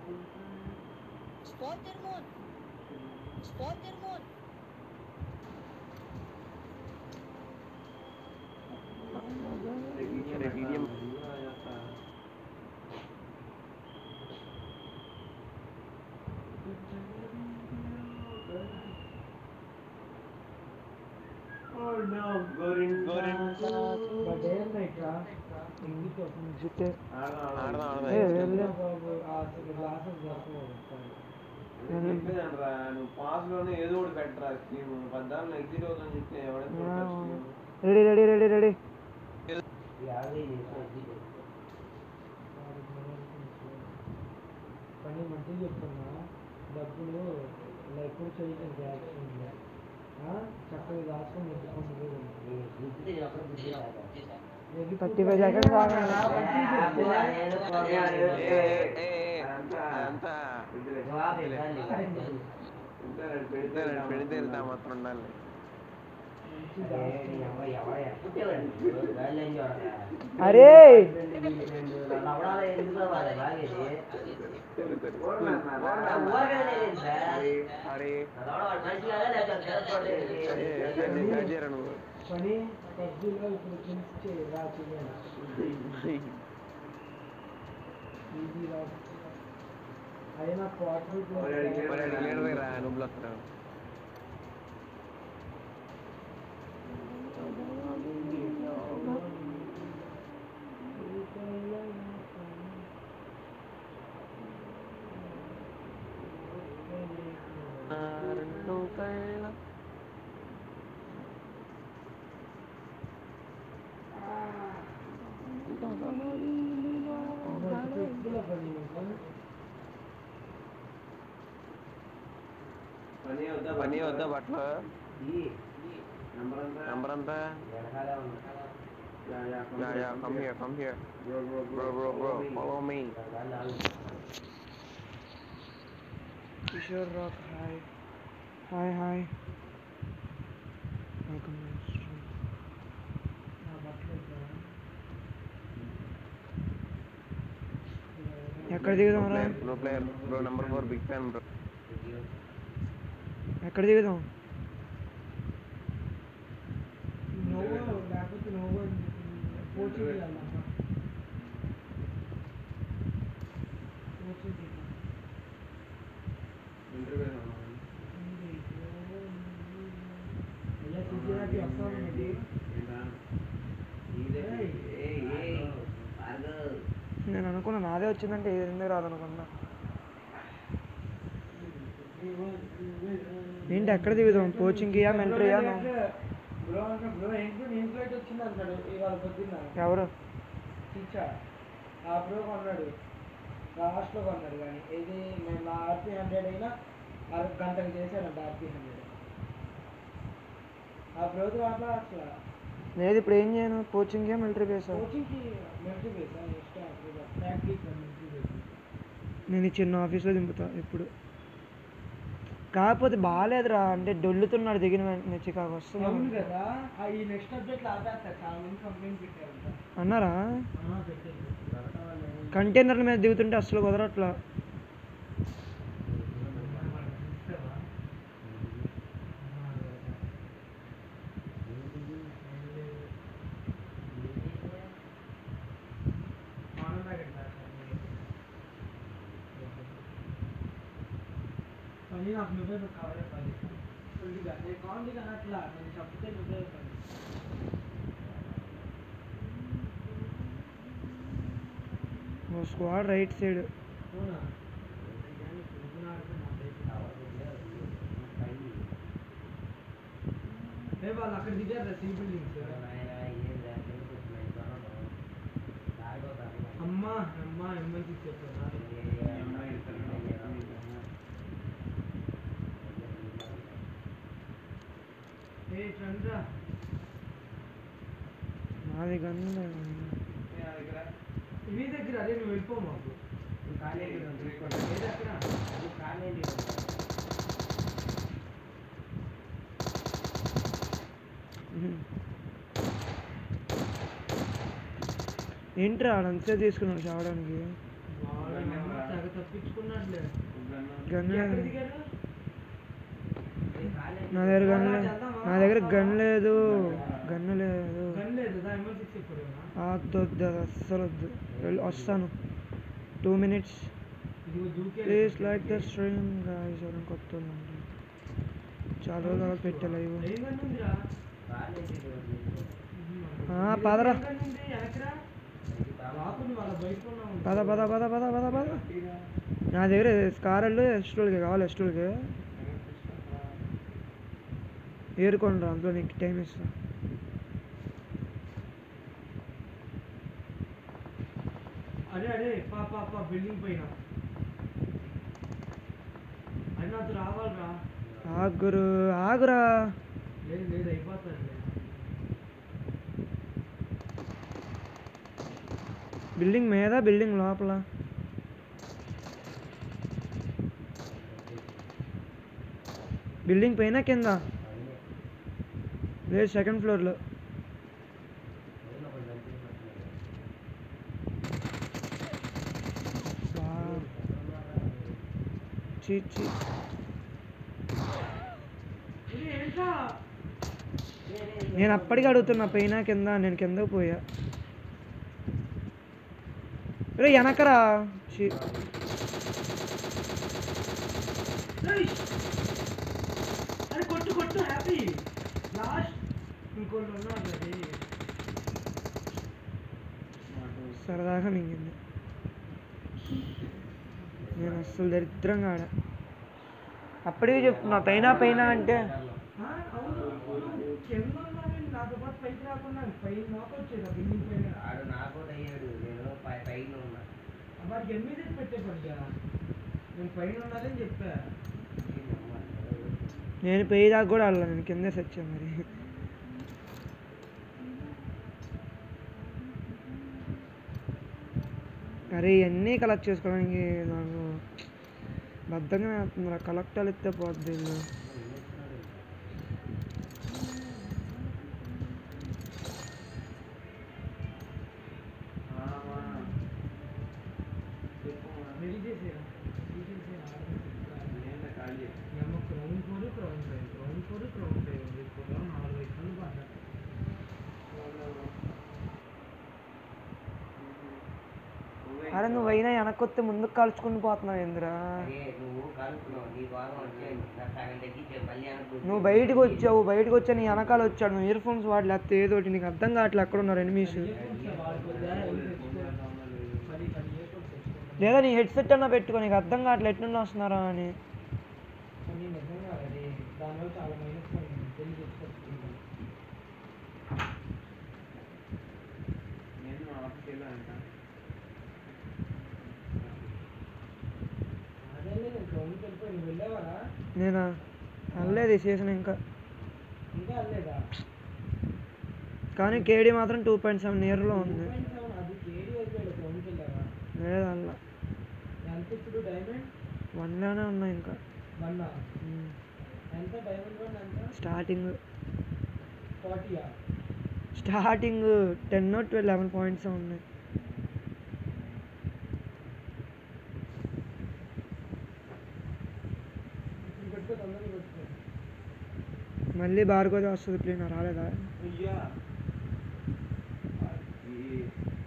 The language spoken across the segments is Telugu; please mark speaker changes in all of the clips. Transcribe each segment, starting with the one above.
Speaker 1: Spawn their moon. Spawn their moon.
Speaker 2: अरे video
Speaker 3: Oh no, Gorin.
Speaker 4: But ఏం ఇట్లా ఇంటికి
Speaker 5: జిట్టే
Speaker 2: ఆడదాం
Speaker 5: ఏ,
Speaker 2: ఆడదాం
Speaker 5: వెళ్ళే.
Speaker 4: బాబు ఆ గ్లాసెస్ దొరకలేదు
Speaker 3: నేను చెప్పేదాన్రా, నువ్వు పాస్ లోనే ఏదో ఒకటి పెట్టరా స్కీమ్ పద్నాలుగు ఎగ్జిట్ అవుతుందని చెప్తే ఎవడైనా scheme
Speaker 5: ready ready ready ready
Speaker 4: పని మంచిగా చెప్తున్నా డబ్బులు ఇలా ఎప్పుడు చేయలేదు యాక్షన్ చక్కగా దాచుకొని
Speaker 5: థర్టీ ఫైవ్ సెకండ్స్
Speaker 2: అంతా పెడితే పెడితే వెళ్తా మాత్రం ఉండాలి
Speaker 5: అరే
Speaker 2: అరే చేయరా నువ్వు
Speaker 4: పని పబ్జీలో ఇప్పుడు కించి రా చేయాలి ఈజీ రా అయినా క్వార్టర్
Speaker 2: మరి అడిగి లేడు పోయి రా నువ్వు వస్తున్నావు రెండు కళ్ళ
Speaker 3: పని వద్దా
Speaker 2: పని వద్దా బట్టలు
Speaker 3: నంబర్ అంతా
Speaker 2: నంబర్ అంతా
Speaker 3: yeah, yeah,
Speaker 2: yeah yeah come here come here
Speaker 3: Bro, bro,
Speaker 2: bro bro bro follow me
Speaker 5: Kishore rock hi hi hi welcome ఎక్కడ దిగుదాం రా
Speaker 2: player bro player bro number four big fan bro
Speaker 5: ఎక్కడ దిగుదాం
Speaker 4: నువ్వు లేకపోతే నువ్వు కోచింగ్ వెళ్ళాలమ్మా కోచింగ్
Speaker 3: ఇంటర్వ్యూ
Speaker 4: ఇలా సిద్ధిరాకి వస్తాను ఏంటి
Speaker 5: నేను అనుకున్నా నాదే వచ్చిందంటే ఇది ఎందుకు రాదనుకున్నా ఏంటి ఎక్కడ దిగుదాం కోచింగ్కియా మెంటరీయా
Speaker 4: బ్రో అంటే బ్రో ఏంటి నేను ఫ్లైట్ వచ్చింది అంటాడు ఇవాళ పొద్దున్న
Speaker 5: ఎవరు
Speaker 4: చిచ్చా ఆ బ్రో కొన్నాడు లాస్ట్లో కొన్నాడు కానీ ఇది మేము నా ఆర్పీ హండ్రెడ్ అయినా అర గంటకు చేశాడంట ఆర్పీ హండ్రెడ్ ఆ బ్రోతో అట్లా అట్లా
Speaker 5: లేదు ఇప్పుడు ఏం చేయను కోచింగ్కియా మిలిటరీ బేసా
Speaker 4: కోచింగ్కి military base next practice military base
Speaker 5: నేను ఈ చిన్న ఆఫీస్లో దింపుతా ఇప్పుడు కాకపోతే బాగాలేదురా అంటే డొల్లుతున్నాడు దిగిన వెంటనే చికాకు
Speaker 4: అవును
Speaker 5: వస్తుంది
Speaker 4: కదా ఆ ఈ నెక్స్ట్ అప్డేట్లో ఆపేస్తారు చాలా మంది కంప్లైంట్ పెట్టారు
Speaker 5: అన్నారా
Speaker 4: పెట్టారు
Speaker 5: కంటైనర్ల మీద దిగుతుంటే అసలు కుదరట్లా
Speaker 4: పని నాకు నువ్వే కావాలి పని ఫుల్గా నేను కావాలి అట్లా నేను చెప్తే నువ్వే పని
Speaker 5: స్క్వాడ్ రైట్ సైడ్
Speaker 4: అవునా ఏ వాళ్ళు అక్కడ దిగారు సి బిల్డింగ్స్ అమ్మా అమ్మా ఎమ్మెల్సీ చెప్పారు ఏ చంద్ర
Speaker 5: నాది గన్ను
Speaker 4: ఇవి దగ్గర అదే నువ్వు వెళ్ళిపో మాకు ఏ దగ్గర
Speaker 5: ఏంట్రా అంతే తీసుకున్నాడు చావడానికి
Speaker 4: వాళ్ళ తెగ తప్పించుకున్నట్లే
Speaker 5: గన్
Speaker 4: ఎక్కడ
Speaker 5: లేదు
Speaker 4: దిగారు
Speaker 5: నా దగ్గర గన్ లేదు నా దగ్గర గన్ లేదు గన్ లేదు
Speaker 4: గన్ లేదు దా ఎంఎల్ సిక్స్ ఇప్పుడు
Speaker 5: వద్దు వద్దు అది అస్సలు వద్దు వెళ్ళి వస్తాను టూ మినిట్స్
Speaker 4: ఇదిగో దూకే
Speaker 5: please like the stream guys ఎవరైనా కొత్త వాళ్ళు ఉంటే. చాలా రోజుల తర్వాత పెట్టా లైవ్
Speaker 4: ఏం గన్ ఉందిరా
Speaker 5: ఆ, పదరా.
Speaker 4: ఏం గన్ ఉంది ఎనకరా రాకుండా వాళ్ళ బయట ఉన్నాం
Speaker 5: పద పద పద పద పద పద నా దగ్గర స్కారల్ ఎస్టోల్కి కావాలి ఎస్టోల్కి ఏరుకోండి రా అందులో నీకు టైం ఇస్తా
Speaker 4: అదే అదే పా పా పా బిల్డింగ్ పైన అది నాతో రావాలిరా
Speaker 5: ఆగురు ఆగురా
Speaker 4: లేదు లేదు అయిపోతుంది
Speaker 5: బిల్డింగ్ మీద బిల్డింగ్ లోపల బిల్డింగ్ పైన కింద లేదు సెకండ్ ఫ్లోర్లో చీ చీ
Speaker 4: ఇది ఏంట్రా
Speaker 5: నేను అప్పటికి అడుగుతున్నా పైన కింద నేను కిందకు పోయా రే వెనకరా ఛీ.
Speaker 4: ఏయ్! అరే కొట్టు కొట్టు హ్యాపీ లాస్ట్ ఇంకోళ్ళు ఉన్నారు అది
Speaker 5: సరదాగా మింగింది నేను అస్సలు దరిద్రంగా ఆడా అప్పటికి చెప్తున్నా పైన పైన అంటే
Speaker 4: ఆ, అవును అవును. కింద ఉన్నాను నాతో పాటు పైకి రాకుండా పైన నాకు వచ్చేది ఆ బిల్డింగ్ పైన
Speaker 6: ఆడు నాకు అయ్యాడు నేను పై- పైన ఉన్నా
Speaker 4: వాడికి ఎనిమిది పెట్టే పడ్డా నేను పైన ఉండాలని చెప్పా
Speaker 5: నేను పోయి దాకా కూడా ఆడలా నేను కిందే సచ్చాను మరి అరే ఇవన్నీ కలెక్ట్ చేసుకోవడానికి నాకు బద్ధంగా అవుతుంది కలెక్టాలు ఇస్తే పోద్ది వీళ్ళు.
Speaker 4: రెడీ చేసేరా రెడీ చేసేరా
Speaker 3: ఖాళీ
Speaker 4: ఏమో crown four crown five crown four crown five ఇప్పుడు నాలుగు ఐదు పడ్డా
Speaker 5: అరే నువ్వు అయినా వెనక్కొస్తే ముందుకు కాల్చుకుని పోతున్నావు ఏందిరా
Speaker 6: అరే నువ్వు కలుపుతున్నావు నీ భాగం వచ్చే నా సగం తగ్గించే మళ్ళీ అనుకుంటున్నా.
Speaker 5: నువ్వు బయటకు వచ్చావు బయటకు వచ్చా నీ వెనకాల వచ్చాడు నువ్వు ఇయర్ ఫోన్స్ వాడి లేకపోతే ఏదోటి నీకు అర్థం కావట్లే ఎక్కడ ఉన్నారు ఎనిమిస్
Speaker 4: పది పది ఇయర్స్ తెచ్చుకుంటాను
Speaker 5: లేదా నీ హెడ్సెట్ అన్నా పెట్టుకో నీకు అర్థం కావట్లే ఎట్నుండి వస్తున్నారా అని
Speaker 4: కానీ నిజంగా అది దానివల్ల చాలా మైనస్ పోయింది పెళ్లి తెచ్చుకొచ్చుకుంటాను
Speaker 3: నేను ఆఫీస్కి వెళ్ళానంట
Speaker 4: అదే నేను క్రౌన్కి వెళ్ళిపోయి నువ్వు వెళ్ళేవారా
Speaker 5: నేనా అనలేదు ఈ సీజన్ ఇంకా
Speaker 4: ఇంకా వెళ్ళలేదా
Speaker 5: కానీ కేడీ మాత్రం టూ పాయింట్ సెవెన్ ఇయర్లో ఉంది
Speaker 4: పాయింట్ సెవెన్ అది కేడీ అయిపోయాడు క్రౌన్కి వెళ్ళావా
Speaker 5: లేదు అలా
Speaker 4: ఎంత ఇప్పుడు డైమండ్
Speaker 5: వన్లోనే ఉన్నాయి ఇంకా
Speaker 4: వన్ ఎంత డైమండ్ వన్ ఎంత
Speaker 5: స్టార్టింగ్
Speaker 4: ఫార్టీయా
Speaker 5: starting ten twelve eleven points ఉన్నాయి
Speaker 4: ఇప్పుడు పెట్టుకో తొందరగా పెట్టుకో
Speaker 5: మళ్ళీ భార్గవతి వస్తుంది ప్లేన్ రాలేదా
Speaker 3: అయ్యా ఈ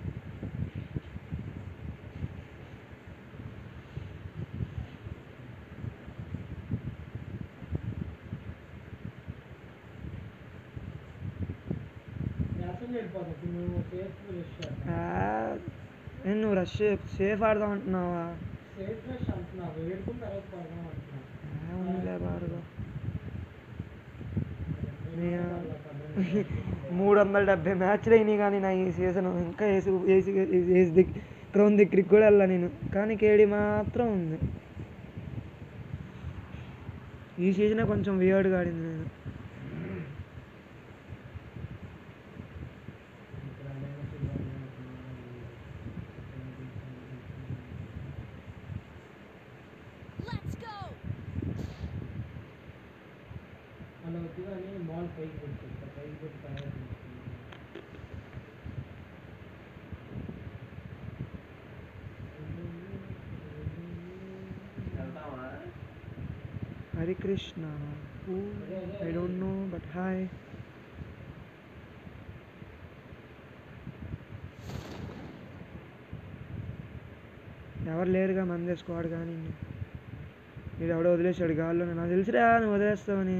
Speaker 4: నేసం వెళ్ళిపోతాం ఇప్పుడు నువ్వు సేఫ్ ఫ్రెష్
Speaker 5: ఆ, నేను నువ్వు రష్ సేఫ్ ఆడదాం అంటున్నావా
Speaker 4: సేఫ్ ఫ్రెష్ అంటున్నావు వేడుకుని తర్వాత పడదాం అంటున్నావు
Speaker 5: ఏముందిలే భార్గవ్
Speaker 4: నేను
Speaker 5: మూడు వందల డెబ్బై మ్యాచ్లు అయినాయి కానీ నా ఈ సీజన్ ఇంకా ఏసి ఏసి ఏసి దగ్గర క్రౌన్ దగ్గరికి కూడా వెళ్ళా నేను కానీ కేడి మాత్రం ఉంది ఈ సీజనే కొంచెం వియర్డ్గా ఆడింది నేను
Speaker 1: Let's go!
Speaker 4: అలా వద్దు కానీ మాల్ పైకి పెట్టుకుంటా పైకి పెట్టి తయారు చేసుకుంటా
Speaker 5: Hari Krishna I don't know but hi ఎవరు లేరుగా మందే స్క్వాడ్ కానీ వీడు ఎవడో వదిలేసాడు గాల్లో నాకు తెలుసురా నువ్వు వదిలేస్తావని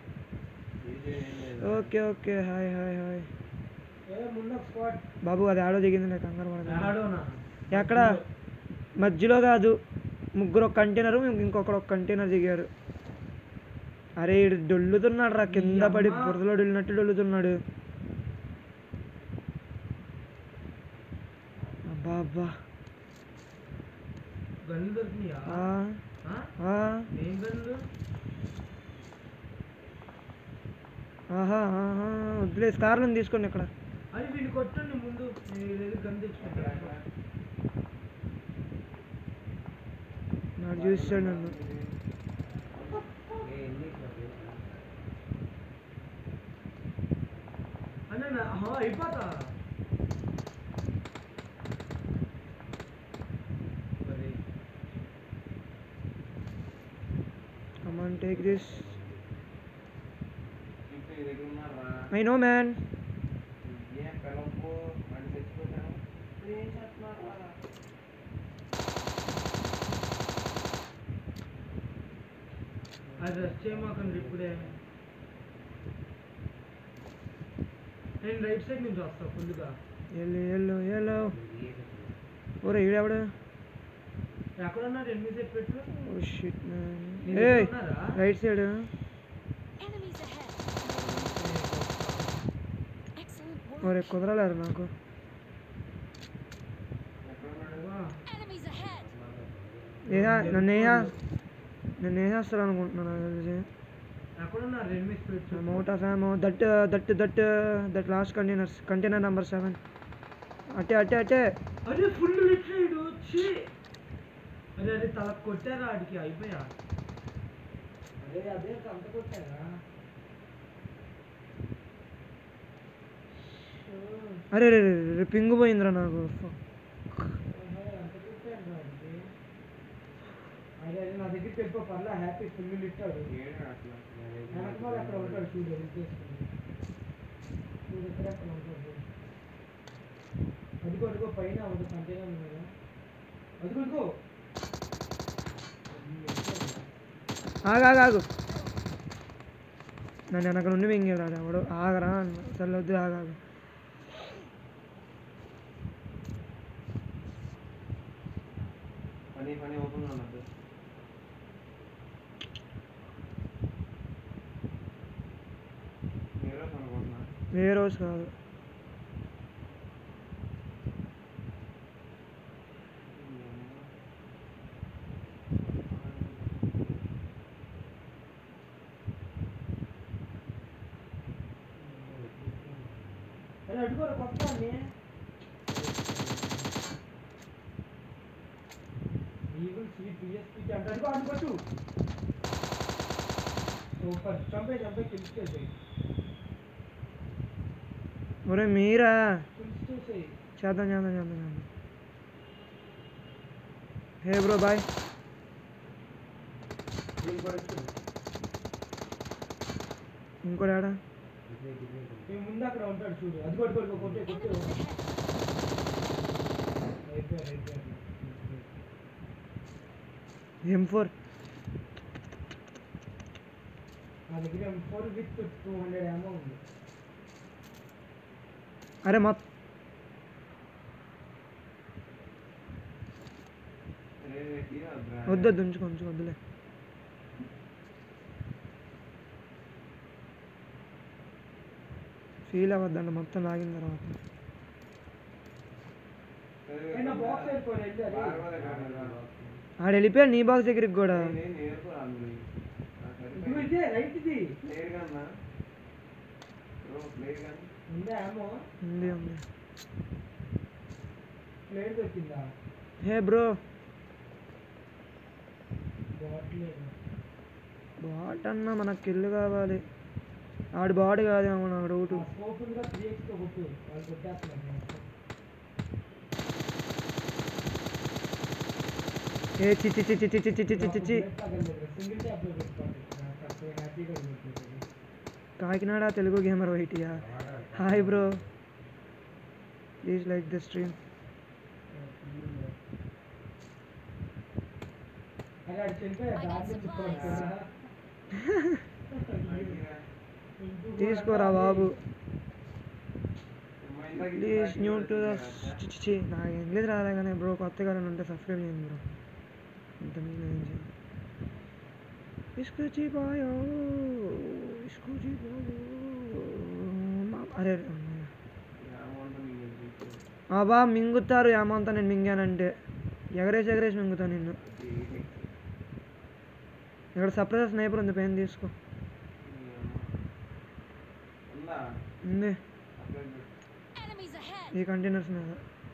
Speaker 5: okay okay hi hi hi
Speaker 4: ఏ ముందు స్క్వాడ్
Speaker 5: బాబు అది ఆడో దిగింది నాకు కంగారు పడదు
Speaker 4: ఆడోనా
Speaker 5: ఎక్కడ మధ్యలో కాదు ముగ్గురు ఒక కంటైనర్ ఇంకొకడు ఒక కంటైనర్ దిగారు అరే ఇడు డొల్లుతున్నాడు రా కింద పడి బురదలో డొల్లినట్టు డొల్లుతున్నాడు అబ్బా అబ్బా
Speaker 4: గన్లు దొరికినాయా
Speaker 5: ఆ,
Speaker 4: ఆ?
Speaker 5: ఆ,
Speaker 4: ఏం గన్లు
Speaker 5: ఆహా ఆహా వదిలేసి కార్లను తీసుకోండి ఇక్కడ
Speaker 4: అది వీళ్ళు కొట్టండి ముందు నేను ఈ దగ్గర గన్ తెచ్చుకుంటా
Speaker 5: నాకు చూస్తాడు నన్ను
Speaker 4: అన్న అయిపోతా మరి
Speaker 5: కమాన్ టేక్ దిస్
Speaker 3: ఇప్పుడు ఈ దగ్గర ఉన్నారా
Speaker 5: ఐ నో మ్యాన్
Speaker 3: ఏం పిలవకు మళ్ళీ తెచ్చిపోతాను ఏం చేస్తున్నారు
Speaker 4: అది రష్ చేయమాకండి ఇప్పుడే నేను రైట్ సైడ్ నుంచి వస్తా ఫుల్గా
Speaker 5: ఎల్లో ఎల్లో ఎల్లో ఓరే ఈడెవడు
Speaker 4: ఎక్కడున్నారు ఎన్ని సెట్ పెట్టు
Speaker 5: ఓ షిట్ మ్యాన్
Speaker 4: మీరు
Speaker 5: ఏ
Speaker 4: ఉన్నారా?
Speaker 5: Right side
Speaker 1: Enemies ahead. Excellent work.
Speaker 5: ఓరే కుదరలేరు నాకు
Speaker 4: వా.
Speaker 1: Enemies ahead.
Speaker 5: ఏహా నన్ను ఏహా నన్ను వేసేస్తారు అనుకుంటున్నాను నాకు తెలిసి
Speaker 4: ఎక్కడున్నారు ఎనిమిది పెట్టు
Speaker 5: మౌట్ ఆఫ్ ఏమో that that that that last containers container number seven అటే అటే అటే
Speaker 4: అదే ఫుల్ లిటరేడు వచ్చి అదే అదే తల కొట్టారా ఆడికి అయిపోయా అదే అదే అంత కొట్టారా
Speaker 5: అరే రే రే పింగు పోయిందిరా నాకు
Speaker 4: అంత కొట్టారా ఆడికి అదే అదే నా దగ్గరికి వెళ్ళిపో పర్లే హ్యాపీ ఫుల్ లిట్టాడు
Speaker 3: ఏడు అట్లా
Speaker 4: వెనకమాల అక్కడ ఉంటాడు చూడు అది చేసుకుని చూడు ఎక్కడ అక్కడ ఉంటాడు చూడు. అదిగో అదిగో పైన ఒకటి కంటైనర్ ఉంది కదా అదిగో అదిగో
Speaker 5: ఆగు ఆగు ఆగు నన్ను వెనక నుండి మింగేవాడు ఎవడు ఆగరా అన్న సరే వద్దు ఆగాగు
Speaker 3: పని పని ఓపెన్ ఉన్నది మీరు అనుకుంటున్నా
Speaker 5: ఏ రోజు కాదు
Speaker 4: అరే అడుగురా కొత్త వాడిని. ఈగల్ సీ పిఎస్పి అంటే అడుగు అనుకోవచ్చు సూపర్ చంపే చంపే కిల్స్ చేసేయి
Speaker 5: ఒరే మీరా
Speaker 4: కిల్స్ చేసేయి
Speaker 5: చేద్దాం చేద్దాం చేద్దాం చేద్దాం హే బ్రో బాయ్
Speaker 4: ఏం పడుతుంది
Speaker 5: ఇంకోటి ఆడా
Speaker 4: ఈ ముందు అక్కడ ఉంటాడు చూడు అది కొట్టు కొట్టు కొట్టే కొట్టే
Speaker 1: Enemies ahead.
Speaker 4: అయిపోయారు అయిపోయారు
Speaker 5: ఎం ఫోర్
Speaker 4: నా దగ్గర ఫోర్ విత్ టూ హండ్రెడ్ ఏమో ఉంది
Speaker 5: అరే మొత్తం వద్దు వద్దు ఉంచుకో ఉంచుకో వద్దులే ఫీల్ అవ్వద్దండి మొత్తం లాగిన తర్వాత
Speaker 4: అయినా బాక్స్ అయిపోయి వెళ్ళి అది
Speaker 5: ఆడ వెళ్ళిపోయాడు నీ బాక్స్ దగ్గరికి కూడా
Speaker 4: ఇదిగో ఇదే రైట్ ఇది
Speaker 3: ప్లేయర్ కన్నా ప్లేయర్ కానీ
Speaker 4: ఉందా ఏమో
Speaker 5: ఉంది ఉంది
Speaker 4: ప్లేట్ దొరికిందా
Speaker 5: హే బ్రో
Speaker 4: బాట్లేదు
Speaker 5: బాట్ అన్న మనకి ఇల్లు కావాలి ఆడి బాడీ కాదేమో నాకు డౌట్
Speaker 4: స్కోప్ ఉందిగా త్రీ ఎక్స్ తో కొట్టు వాళ్ళు కొట్టేస్తున్నారు మొత్తం.
Speaker 5: ఏ చి చి చి చి చి చి చి చి చి చి
Speaker 4: నాకు bullet తగలలేదు. సింగిల్ ట్యాప్ లో పెట్టుకోండి వస్తే హ్యాపీగా అయిపోతుంది
Speaker 5: కాకినాడ తెలుగు గేమర్ వైటియా hi bro please like the stream
Speaker 4: అలా అటు చనిపోయా దాంట్లో తిప్పుకోవాలి
Speaker 5: తీసుకోరా బాబు ప్లీజ్ న్యూ టు చిచి నాకు ఇంగ్లీష్ రాలే కానీ బ్రో కొత్తగా ఎవరైనా ఉంటే సబ్స్క్రైబ్ చేయండి బ్రో ఇంత మీద ఏం చేయండి ఇస్కో జీ బాయో ఇస్కో జీ బాయో మా- అరే అరే, అమ్మయ్య. అబ్బా మింగుతారు ఏమంతా నేను మింగానంటే ఎగరేసి ఎగరేసి మింగుతాను నిన్ను ఇక్కడ సపరేట్ స్నైపర్ ఉంది పెయిన్ తీసుకో
Speaker 3: ఉందా
Speaker 5: ఉంది
Speaker 3: అప్లై పెట్టు.
Speaker 1: Enemies ahead!
Speaker 5: ఈ కంటైనర్స్ మీద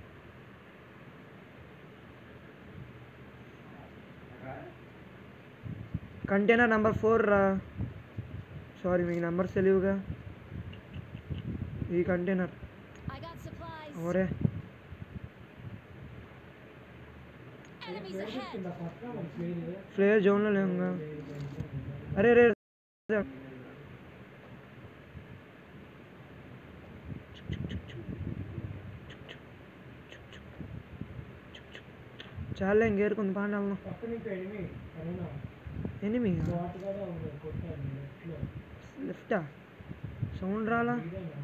Speaker 3: ఎక్కడ?
Speaker 5: కంటైనర్ నెంబర్ ఫోర్ రా సారీ మీకు నెంబర్స్ తెలియవుగా ఈ కంటైనర్
Speaker 1: I got supplies.
Speaker 5: ఓరే
Speaker 1: Enemies ahead!
Speaker 4: కింద పక్కన మన ప్లేయర్
Speaker 5: ఫ్లేయర్ జోన్లో లేవుగా అరే రే చాలా ఇంకేరుకుంది బాగా వెళ్దాం
Speaker 4: పక్కన ఇంకా ఎనిమి అవునా
Speaker 5: ఎనిమి
Speaker 4: బాట్ కూడా ఉంది కొట్టాను లెఫ్ట్లో
Speaker 5: లెఫ్టా సౌండ్ రాలా
Speaker 4: ఇదేనా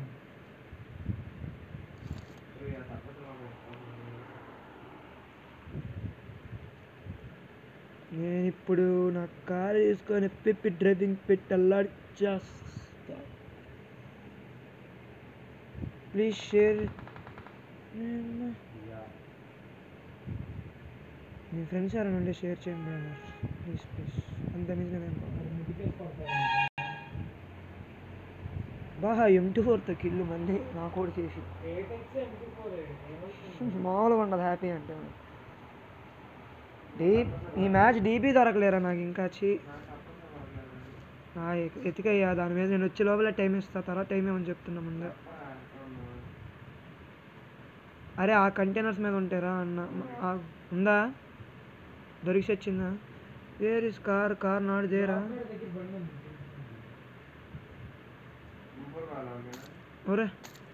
Speaker 3: ఇక తప్పకుండా పెట్టుకోవాలి.
Speaker 5: నేను ఇప్పుడు నా కారు తీసుకొని పిప్పి డ్రైవింగ్ పెట్టి అల్లాడిచేస్తా ప్లీజ్ షేర్ మీ ఫ్రెండ్స్ ఎవరైనా ఉంటే షేర్ చేయండి బ్రదర్ ప్లీజ్ ప్లీజ్ అంత మించి నేను
Speaker 4: అది ముడికేసి కొడతాను
Speaker 5: బాగా ఎంటీ ఫోర్తో కిల్లు మళ్ళీ నా కూడా చేసి
Speaker 4: ఎయిట్ ఎక్స్ ఎందుకు పోలే ఏమవుతుంది
Speaker 5: మామూలుగా ఉండదు హ్యాపీ అంటే డీ ఈ మ్యాచ్ డీపీ దొరకలేరా నాకు ఇంకా వచ్చి ఎతికయ్యా దాని మీద నేను వచ్చే లోపల టైం ఇస్తా తర్వాత టైం ఏమని చెప్తున్నా ముందు అరే ఆ కంటైనర్స్ మీద ఉంటారా అన్న ఆ, ఉందా దొరికి వచ్చిందా where is car car not దేరా
Speaker 4: దగ్గర బండి ఉంది
Speaker 3: ముగ్గురు కావాలి
Speaker 5: ఒరే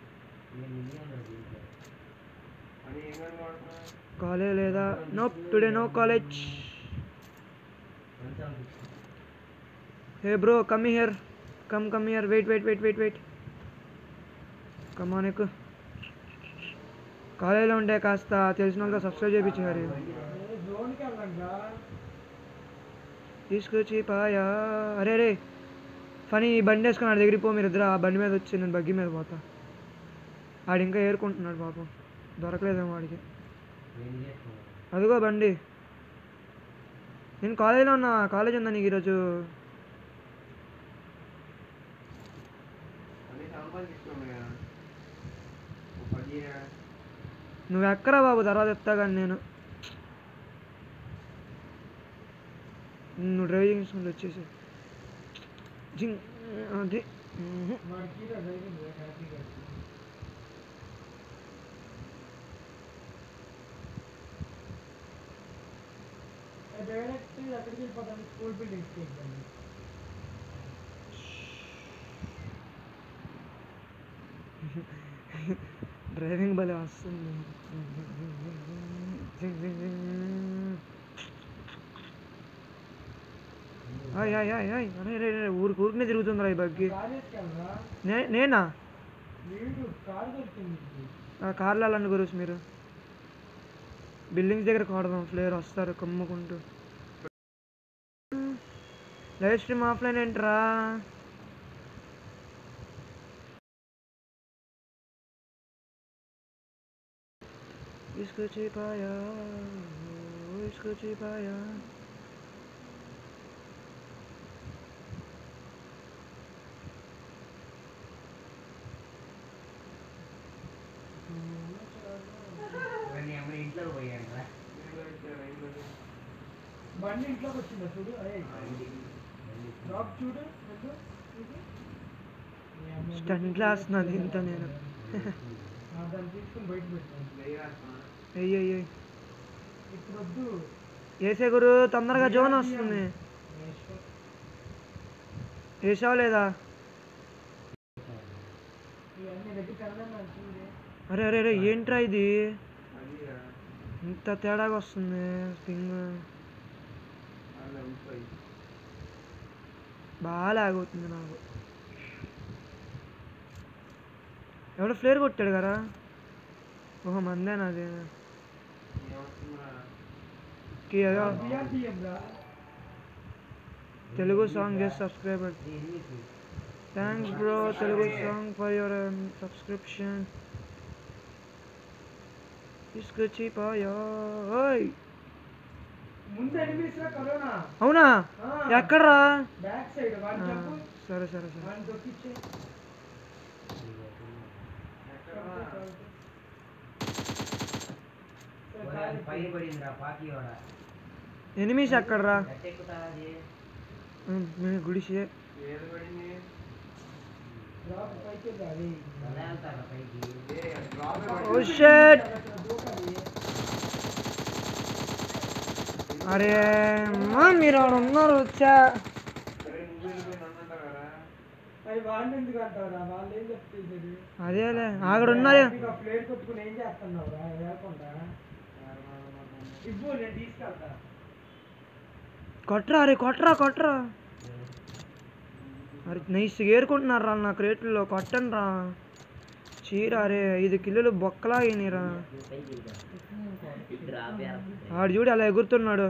Speaker 3: అని ఏం గంటలు వాడుతున్నా
Speaker 5: కాలేజ్ లేదా no today no college hey bro come here come come here wait wait wait wait wait come on ఎక్కు కాలేజీలో ఉంటే కాస్త తెలిసిన వాళ్ళతో సబ్స్క్రైబ్ చేయించారు
Speaker 4: జోన్కి వెళ్ళండి రా
Speaker 5: తీసుకొచ్చి పాయా అరే రే ఫనీ ఈ బండి వేసుకుని ఆడి దగ్గరికి పో మీరు ఇద్దరు ఆ బండి మీద వచ్చి నేను బగ్గి మీద పోతా ఆడు ఇంకా ఏరుకుంటున్నాడు పాపం దొరకలేదేమో వాడికి అదిగో బండి నేను కాలేజీలో ఉన్నా కాలేజ్ ఉందా నీకు ఈరోజు
Speaker 3: అన్ని సంపాదించుకోండి కదా ఒక పది
Speaker 5: నువ్వు ఎక్కరా బాబు తర్వాత చెప్తా కానీ నేను నువ్వు డ్రైవింగ్ చేసుకుంటూ వచ్చేసి జింగ్ అది మ్మ్.
Speaker 4: వాడికి జరిగింది హ్యాపీగా డైరెక్ట్ ఎక్కడికి వెళ్ళిపోతాను స్కూల్ బిల్డింగ్స్కి వెళ్తాను
Speaker 5: డ్రైవింగ్ భలే వస్తుంది ఆయ్ ఆయ్ ఆయ్ ఆయ్ అరే రే రే ఊరికి ఊరికనే తిరుగుతుందిరా ఈ బగ్గి
Speaker 4: కార్ వేసుకెళ్ళరా
Speaker 5: నే నేనా
Speaker 4: వీడు కారు దొరికింది వీడికి.
Speaker 5: ఆ కార్లు వెళ్ళండి గురుస్ మీరు బిల్డింగ్స్ దగ్గర కొడదాం ఫ్లేయర్ వస్తారు కమ్ముకుంటూ లైవ్ స్ట్రీమ్ ఆఫ్లైన్ ఏంట్రా తీసుకొచ్చి పాయా తీసుకొచ్చి పాయా
Speaker 6: ఇవన్నీ అమ్మ ఇంట్లో పోయాను రా
Speaker 4: బండి ఇంట్లోకి వచ్చిందా చూడు అదే డ్రాప్ చూడు వద్దు, చూడు. మీ అమ్మ
Speaker 5: స్టంట్ వేస్తున్నది ఇంత నేను
Speaker 4: ఆ, దాన్ని తీసుకుని బయట పెట్టాను
Speaker 5: అయ్యి అయ్యి
Speaker 4: ఇప్పుడు వద్దు
Speaker 5: ఏసే గురు తొందరగా జోన్ వస్తుంది
Speaker 4: నేర్చుకో.
Speaker 5: వేసావా లేదా
Speaker 4: ఇవన్నీ వెతికి కన్నా మంచిది
Speaker 5: అరే అరే అరే ఏంట్రా ఇది
Speaker 3: అదిరా
Speaker 5: ఇంత తేడాగా వస్తుంది పింగ్
Speaker 3: అలా ఉండిపోయి
Speaker 5: బాగా లాగ్ అవుతుంది నాకు ఎవడో ఫ్లేర్ కొట్టాడు కదా ఓహో మందేనా అది
Speaker 3: ఏమవుతుందిరా
Speaker 5: కి ఏదో
Speaker 4: బిఆర్టీఎం రా
Speaker 5: తెలుగు సాంగ్ జస్ట్ సబ్స్క్రైబర్
Speaker 6: ఎనిమిది
Speaker 5: thanks bro Telugu song for your subscription తీసుకొచ్చి పాయా ఓయ్
Speaker 4: ముందు ఎనిమిస్ రా కరోనా
Speaker 5: అవునా
Speaker 4: ఆ.
Speaker 5: ఎక్కడ్రా
Speaker 4: బ్యాక్ సైడ్
Speaker 5: ఆ,
Speaker 4: వాడి చెప్పు
Speaker 5: సరే సరే సరే
Speaker 4: వాడిని తొక్కిచ్చే
Speaker 6: పైన పడిందిరా పాకి వాడ
Speaker 5: ఎనిమిస్ ఎక్కడ్రా
Speaker 6: ఎట్టెక్కుతా అది
Speaker 5: మేము గుడిసే
Speaker 3: ఏది పడింది
Speaker 4: డ్రాప్ పైకి రాది
Speaker 6: ఎలా వెళ్తారా పైకి
Speaker 3: ఏ డ్రాప్
Speaker 5: ఓ షట్
Speaker 4: దూకాలి
Speaker 5: అరే అమ్మా మీరు ఆడ ఉన్నారు వచ్చా
Speaker 3: అరే నువ్వు వెళ్ళిపోయి నన్ను అంటారు కదా
Speaker 4: అది వాడిని ఎందుకు అంటావురా వాళ్ళు ఏం చెప్తుంది
Speaker 5: అదేలే అక్కడ ఉన్నారు
Speaker 4: ప్లేట్ కొట్టుకుని ఏం చేస్తున్నావురా లేకుండా ఇవ్వు నేను తీసుకెళ్తా
Speaker 5: కొట్రా అరే కొట్రా కొట్రా అరే నైస్గా ఏరుకుంటున్నారు రా నా క్రేట్లో కొట్టండి రా చీర అరే ఐదు కిలోలు బొక్కలాగినరా
Speaker 6: పైకి డ్రాప్
Speaker 5: ఆడు చూడు అలా ఎగురుతున్నాడు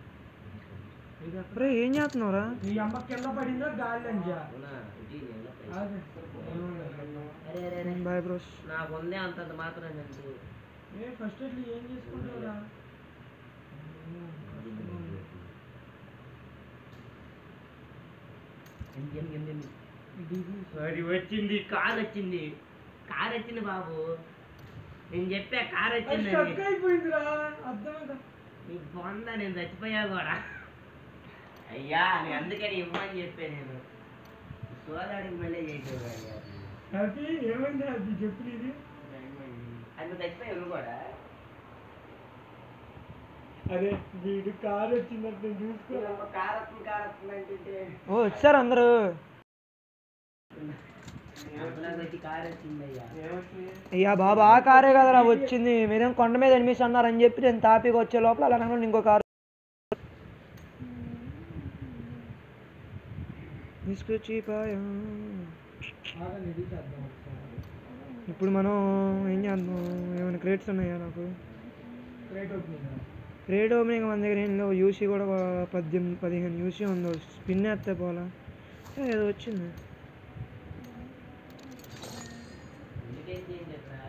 Speaker 5: అరే ఏం చేస్తున్నావురా
Speaker 4: నీ అమ్మ కింద పడిందో గాలి అంజా
Speaker 6: అవునా ఇది నేను పైకి.
Speaker 4: ఆగు.
Speaker 6: అరే అరే అరే
Speaker 5: బాయ్ బ్రోస్
Speaker 6: నాకు ఉందే అంతంత మాత్రం నేను
Speaker 4: ఏ ఫస్ట్ అట్లా ఏం చేసుకుంటావురా
Speaker 6: మరి వచ్చింది కార్ వచ్చింది కార్ వచ్చింది బాబు నేను చెప్పా కార్
Speaker 4: అది
Speaker 6: వచ్చిందని
Speaker 4: స్టక్ అయిపోయిందిరా అర్థమైందా
Speaker 6: నీ బొంద నేను చచ్చిపోయా కూడా అయ్యా నేను అందుకని ఇవ్వమని చెప్పా నేను సోదాడికి మళ్ళీ చేసేవాడు అయ్యా
Speaker 4: హ్యాపీ ఏమైంది హ్యాపీ చెప్పు ఇది
Speaker 6: అది నువ్వు చచ్చిపోయావు కూడా
Speaker 4: అరే వీడు కారు వచ్చిందంటే నేను చూసుకో
Speaker 6: కార్ వస్తుంది కార్ వస్తుంది అంటుంటే
Speaker 5: ఓ వచ్చారు అందరూ
Speaker 6: అంతలాగా వచ్చి కార్ వచ్చింది అయ్యా
Speaker 3: ఏమొచ్చింది
Speaker 5: అయ్యా బాబా ఆ కారే కదరా వచ్చింది మీరేం కొండ మీద ఎనిమిస్ అన్నారని చెప్పి నేను తాపిగా వచ్చే లోపల అలా అనుకుని ఇంకో కారు తీసుకొచ్చి పాయా.
Speaker 4: ఆగండి ఇది చేద్దాం ఒకసారి
Speaker 5: ఇప్పుడు మనం ఏం చేద్దాం ఏమైనా క్రేట్స్ ఉన్నాయా నాకు
Speaker 4: రేట్ అవుతుంది
Speaker 5: క్రేట్ ఓపెనింగ్ మన దగ్గర ఏం లేవు యూసీ కూడా ఒక పద్దెనిమిది పదిహేను యూసీ ఉందో స్పిన్ వేస్తే పోలా ఏ, ఏదో వచ్చింది
Speaker 6: ఎందుకేం చేయండిరా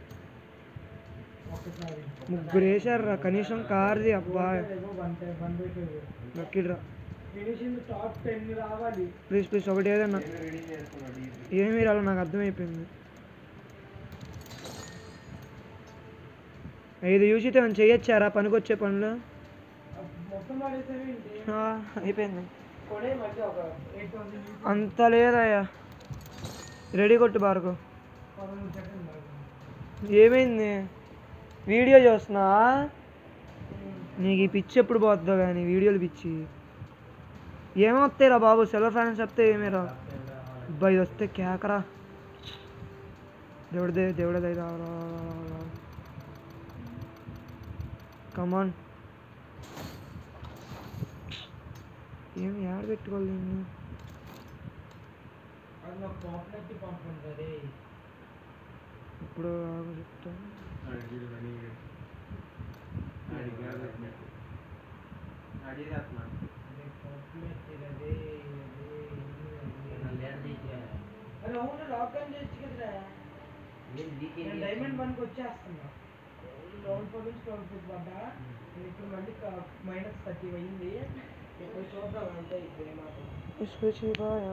Speaker 4: ఒకసారి
Speaker 5: ముగ్గురు వేసారు కనీసం కార్ది అబ్బా
Speaker 4: one time one by five
Speaker 5: lucky draw
Speaker 4: finishing top ten రావాలి
Speaker 5: ప్లీజ్ ప్లీజ్ ఒకటి ఏదన్నా
Speaker 3: నేను రెడీ చేసుకున్నాడు ఇది
Speaker 5: ఏమీ రాలో నాకు అర్థమైపోయింది ఐదు యూసీతో మనం చేయొచ్చారా పనికొచ్చే పనులు
Speaker 4: మొత్తం పడేసేవేంటి
Speaker 5: ఆ, అయిపోయింది
Speaker 4: కొనే మళ్ళీ ఒక ఎయిట్ థౌసండ్
Speaker 5: అంత లేదయ్యా రెడీ కొట్టు బారకు
Speaker 4: పదమూడు సెకండ్
Speaker 5: ఏమైంది వీడియో చూస్తున్నా నీకు ఈ పిచ్చి ఎప్పుడు పోతుందో కానీ వీడియోలు పిచ్చి ఏమొస్తాయిరా బాబు సెల్ఫ్ ఫ్యాన్స్ చెప్తే ఏమీరా అబ్బా ఇది వస్తే కేకరా దేవుడిదే దేవుడిదే రావరా కమాన్ ఏం యాడ పెట్టుకోవాలి దీన్ని?
Speaker 4: అది నాకు పాపులర్టీ పంపండి అదే
Speaker 5: ఇప్పుడు ఆగు చెప్తా
Speaker 3: అడిగి రెడీ అడిగి అడిగి చేస్తున్నాను
Speaker 4: అదే పాపులర్టీ అదే
Speaker 6: నన్ను లేట్ చేసి
Speaker 4: అరే అవును లాక్ ఆన్ చేయొచ్చు కదరా
Speaker 6: నేను వీకెండ్
Speaker 4: నేను డైమండ్ వన్కి వచ్చేస్తున్నా డౌన్ ఫోర్ నుంచి డౌన్ ఫోర్ పడ్డా నేను ఇప్పుడు మళ్ళీ మైనస్ థర్టీ అయింది ఇప్పుడు చూద్దాం అంతే ఇప్పుడు ఏమాత్రం
Speaker 5: తీసుకొచ్చి బాయా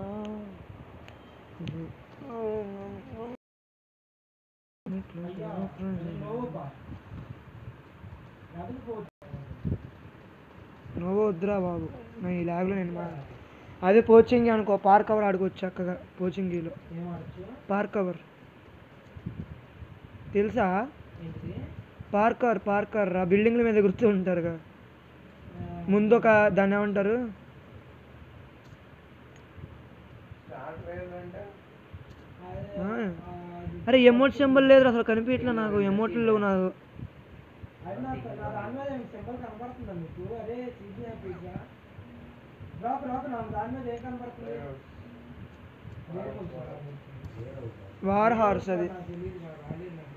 Speaker 4: అయ్యా నోవా డబుల్ ఫోర్
Speaker 5: నువ్వు వద్దురా బాబు నా ఈ ల్యాబ్లో నేను మా అదే కోచింగ్ అనుకో పార్క్ కవర్ ఆడుకోవచ్చు చక్కగా కోచింగ్లో
Speaker 4: ఏం ఆడచ్చు
Speaker 5: పార్క్ కవర్ తెలుసా
Speaker 4: ఏంటి
Speaker 5: పార్క్ కవర్ పార్క్ కవర్ ఆ బిల్డింగ్ల మీద గుర్తు ఉంటారుగా ముందు ఒక దాన్ని ఏమంటారు
Speaker 3: ట్రైలర్ అంటే
Speaker 4: అదే,
Speaker 5: ఆ.
Speaker 4: ఆ, అది-
Speaker 5: అరే ఎమోట్ సింబల్ లేదు అసలు కనిపించట్లే నాకు ఎమోట్లు లేవు నాకు
Speaker 4: అది నాకు నా దాని మీద సింబల్ కనబడుతుందా మీకు అదే సిజిఐ పిజ్జా రాక రాక నా దాని మీద ఏ కనబడుతుంది వేరే కొంచెం.
Speaker 5: వార్ హార్స్ అది
Speaker 4: నాకు తెలియదు నాకు రాలేదు నాకు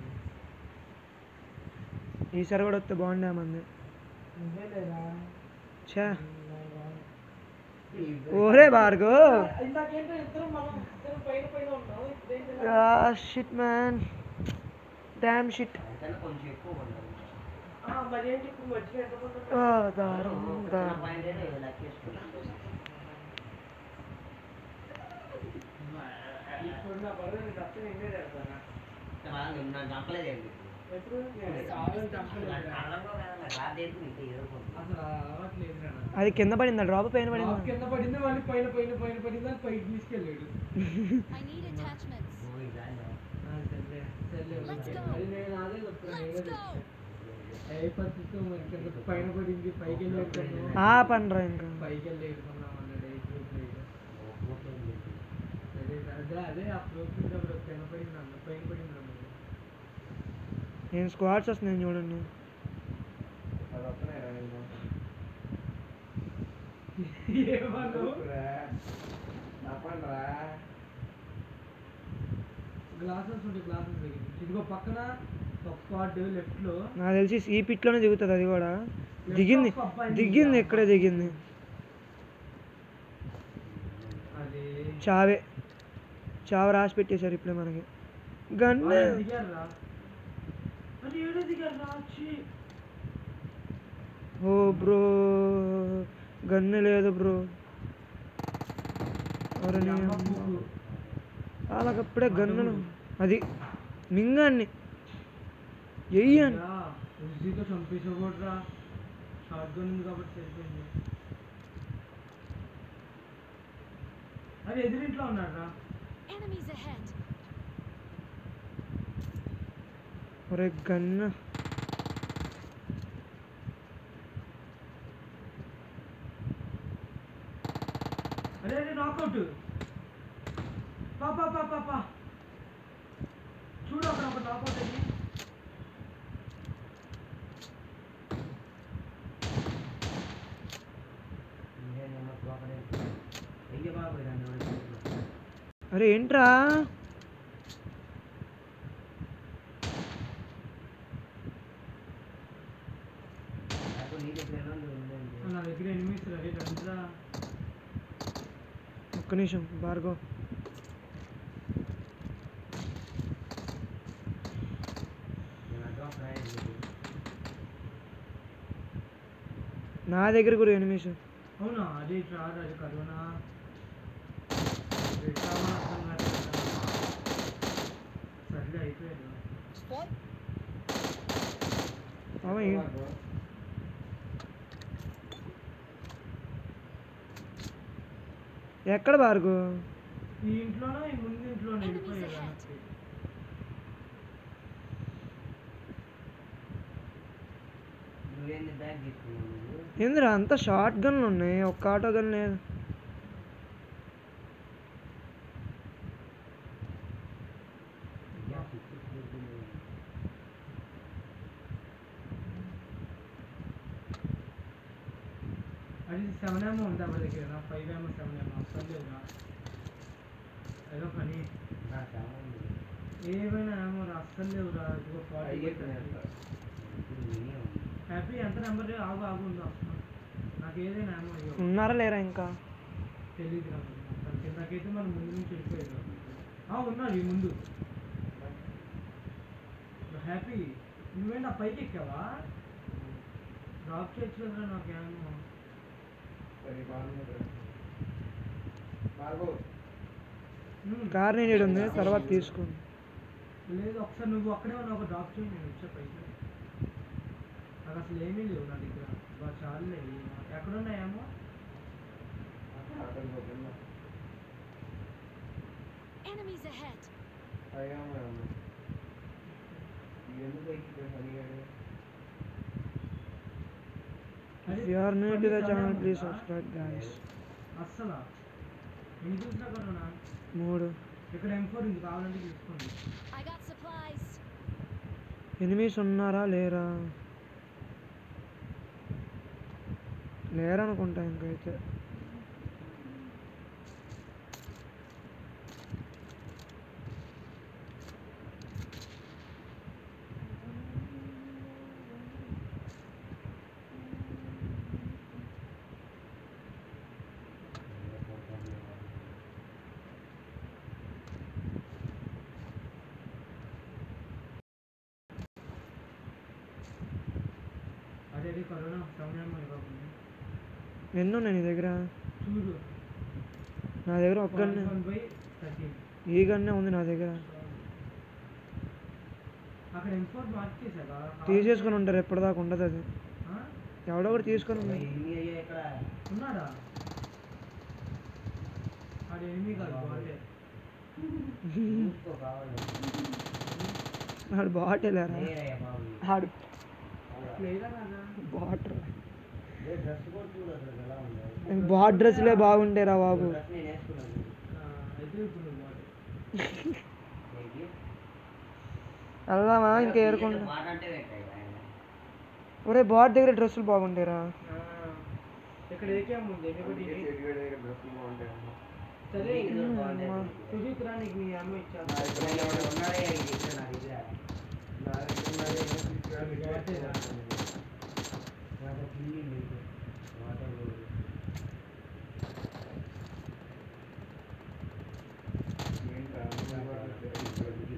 Speaker 4: అది.
Speaker 5: ఈసారి కూడా వస్తే బాగుండే మంది
Speaker 4: నువ్వే లేదా
Speaker 5: ఛా
Speaker 4: నాకు రాదు.
Speaker 5: ఓరే భార్గో
Speaker 4: ఇందాకేంటో ఇద్దరం మనం ఇద్దరం పైన పైన ఉన్నాం ఇప్పుడేంటి
Speaker 5: షిట్ మ్యాన్ డామ్ షిట్
Speaker 6: అంతకన్నా కొంచెం ఎక్కువ ఉండదు
Speaker 4: మరి ఏంటి ఇప్పుడు మధ్య ఎంత మంది ఉన్నారు?
Speaker 5: దారం దారం
Speaker 6: పాయింట్ అయితే లెక్కేసుకున్నాను
Speaker 4: ఇప్పుడు నా బరువు నేను తప్ప నేనే చేస్తానా
Speaker 6: నాకు చంపలేదండి
Speaker 4: ఎప్పుడు నేను కావాలని చంపలేదు
Speaker 6: కళ్ళంలో కదా రాదేది మీకు ఎదుర్కొంది
Speaker 4: అసలు అలవాట్లేదు రా నాకు.
Speaker 5: అది కింద పడిందా డ్రాప్ పైన
Speaker 4: డ్రాప్
Speaker 5: పడిందా
Speaker 4: కింద పడింది మళ్ళీ పైన పైన పైన పడింది అని పైకి తీసుకెళ్ళాడు
Speaker 7: I need attachments.
Speaker 6: ఓ ఇదాన్ని
Speaker 4: సర్లే సర్లే
Speaker 7: Let's go.
Speaker 4: అది నేను అదే చెప్తున్నా నేనే
Speaker 7: Let's go.
Speaker 4: చెప్తున్నా. ఏ పరిస్థితి మరి కింద పైన పడింది పైకి వెళ్ళి ఏడుకున్నాం
Speaker 5: ఆ పండ్రా ఇంకా
Speaker 4: పైకి వెళ్ళి ఏడుకున్నాం అన్నాడు ఏ గ్రూప్ లీడర్ అదే అదే అదే ఆ గ్రూప్ లీడర్ కింద పడింది అన్న పైన పడింది అన్నాడు
Speaker 5: నేను స్క్వాడ్స్ వస్తున్నాయి చూడండి
Speaker 3: అది వస్తున్నాయి రా ఇంకా.
Speaker 4: ఏమను
Speaker 3: రా. తప్పండి రా.
Speaker 4: గ్లాసెస్ ఉంటాయి గ్లాసెస్ దగ్గర ఇదిగో పక్కన ఒక స్పాట్ లెఫ్ట్ లో
Speaker 5: నాకు తెలిసి ఈ పిట్లోనే దిగుతుంది అది కూడా దిగింది దిగింది ఇక్కడే దిగింది
Speaker 4: అది
Speaker 5: చావే చావ రాసి పెట్టేశారు ఇప్పుడే మనకి గన్
Speaker 4: దిగారు రా అది ఏడో దిగారు రా ఛీ.
Speaker 5: ఓ బ్రో గన్ను లేదు బ్రో
Speaker 4: ఈ అమ్మ పువ్వు.
Speaker 5: వాళ్ళకప్పుడే గన్నులు అది మింగాన్ని ఎయ్యండి
Speaker 4: యా, ఈజీగా చంపేసేవాడురా షార్ట్ గన్ ఉంది కాబట్టి సరిపోయింది అది ఎదురింట్లో ఉన్నాడు రా
Speaker 7: Enemies ahead.
Speaker 5: ఒరే గన్ను
Speaker 4: అరే అరే నాకౌట్ పా పా పా పా పా చూడు అక్కడ ఒక నాకౌట్ అయ్యి
Speaker 6: అయ్యో బాబు
Speaker 5: అరే ఏంట్రా
Speaker 6: అప్పుడు నీ దగ్గర ఉందండి
Speaker 4: నా దగ్గర ఎనిమిస్ రా రండిరా
Speaker 5: ఒక్క నిమిషం భార్గవ్ నా దగ్గర కూడా ఎనిమిషం
Speaker 4: అవునా అదే రాదు అది కరోనా పెట్టామా అర్థం కాలేదు కదా. సర్లే అయిపోయాడు
Speaker 1: Spawn.
Speaker 5: అవ ఎక్కడ భార్గవ్
Speaker 4: ఈ ఇంట్లోనో ఈ ముందు ఇంట్లోనో వెళ్ళిపోయాడు
Speaker 7: ahead.
Speaker 4: వెనక్కి.
Speaker 6: నువ్వేంది బ్యాగ్ తీసుకున్నావు నువ్వు
Speaker 5: ఏందిరా అంత షార్ట్ గన్లు ఉన్నాయి ఒక్క ఆటో గన్ లేదు
Speaker 6: అయ్యా, సిక్స్ తీసుకున్నావు.
Speaker 4: అది సెవెన్ ఏమో ఉంది అవ్వ దగ్గర ఫైవ్ ఏమో సెవెన్ ఏమో అసలు లేదురా ఏదో పని
Speaker 6: నా సామాన్ ఉంది.
Speaker 4: ఏమైనా ఏమో రా అస్సలు లేవురా ఇదిగో ఫార్టీ
Speaker 3: అయ్యేస్తున్నాయి అంట.
Speaker 6: ఇప్పుడు నేనే ఉంది.
Speaker 4: హ్యాపీ ఎంత నెంబర్ ఆగు ఆగు ఉందో వస్తున్నా నాకు ఏదైనా ఏమో ఇవ్వు.
Speaker 5: ఉన్నారా లేరా ఇంకా
Speaker 4: తెలీదు రా మరి. మొత్తానికి నాకైతే మన ముందు నుంచి వెళ్ళిపోయాడు ఆ, ఉన్నారు ఈ ముందు హ్యాపీ నువ్వే నా పైకి ఎక్కావా డ్రాప్ చేయొచ్చు కదరా నాకేమో
Speaker 3: సరే, బాగానే ఉంది. బాబు
Speaker 4: ఉమ్.
Speaker 5: కార్ నేను ఉంది తర్వాత తీసుకోండి
Speaker 4: లేదు ఒకసారి నువ్వు అక్కడే ఉన్నావు ఒక డ్రాప్ చేయి నేను వచ్చే పైకి నాకు అసలు ఏమీ లేవు నా దగ్గర బా చాలులే ఎక్కడున్నాయేమో
Speaker 3: అక్కడ అక్కడికి పోతున్నా.
Speaker 7: Enemies ahead.
Speaker 3: అయ్యా మేడం. ఎందుకు ఎక్కిపోయి అడిగాడు
Speaker 4: అరే,
Speaker 5: If you are new to the
Speaker 4: కొన్ని
Speaker 5: channel,
Speaker 4: సమయం
Speaker 5: please
Speaker 4: ఉందా?
Speaker 5: subscribe, guys.
Speaker 4: అస్సలా ఎన్ని చూసినా కరోనా
Speaker 5: మూడు
Speaker 4: ఇక్కడ ఎం ఫోర్ ఉంది కావాలంటే తీసుకోండి
Speaker 7: I got supplies.
Speaker 5: ఎనిమిస్ ఉన్నారా లేరా లేరనుకుంటా ఇంకైతే
Speaker 4: అదే అదే కరోనా సమయం ఇవ్వకుండా
Speaker 5: ఎన్ని ఉన్నాయి నీ దగ్గర
Speaker 4: చూడు
Speaker 5: నా దగ్గర ఒక్కనే
Speaker 4: వన్ బై థర్టీన్
Speaker 5: ఈ గన్నే ఉంది నా దగ్గర
Speaker 4: అక్కడ ఎం ఫోర్ మార్క్ చేసావా
Speaker 5: తీసేసుకొని ఉంటారు ఎప్పటిదాకా ఉండదు అది
Speaker 4: ఆ?
Speaker 5: ఎవడో ఒకటి తీసుకొని ఉంది.
Speaker 6: ఎన్ని అయ్యాయి ఇక్కడ
Speaker 4: ఉన్నాడా అది ఎనిమిది కాదు బాగుంటే
Speaker 6: చూసుకో కావాలి
Speaker 5: ఆడు బాటలేరా
Speaker 6: లేరయ్యా బాబు
Speaker 5: ఆడు
Speaker 4: లేదా కదా
Speaker 5: బాటర్
Speaker 6: ఏ డ్రెస్ కూడా చూడు అసలు ఎలా ఉందో
Speaker 5: బాట్ డ్రెస్లే బాగుండేరా బాబు
Speaker 6: డ్రెస్ నేను వేసుకున్నాను
Speaker 4: అయితే ఇప్పుడు నువ్వు బాగుంటే
Speaker 6: ఏంటి?
Speaker 5: వెళ్దామా ఇంకా ఏరుకుంటా
Speaker 6: మాట అంటే పెట్టాయి ఆయన.
Speaker 5: ఒరే బాట్ దగ్గర డ్రెస్సులు బాగుంటాయిరా
Speaker 4: ఇక్కడ ఏకేం ఉంది ఎనిమిది
Speaker 3: డ్రెస్సులు బాగుంటాయి
Speaker 4: సరే
Speaker 6: నీకు బాగుంటాయి.
Speaker 4: సుజిత్ రా నీకు మీ అమ్మ ఇచ్చాను
Speaker 6: నా దగ్గర ఎవడు ఉన్నాడే ఇది ఇక్కడ నా దగ్గర.
Speaker 3: నా దగ్గర ఉన్నది ఏమో తీసుకురాలి.
Speaker 4: బాగుంటాయిరా.
Speaker 6: నాకు కింది లేదు. వాటర్ లేదు.
Speaker 3: ఏంటా? నువ్వు కూడా తీసుకురాలి.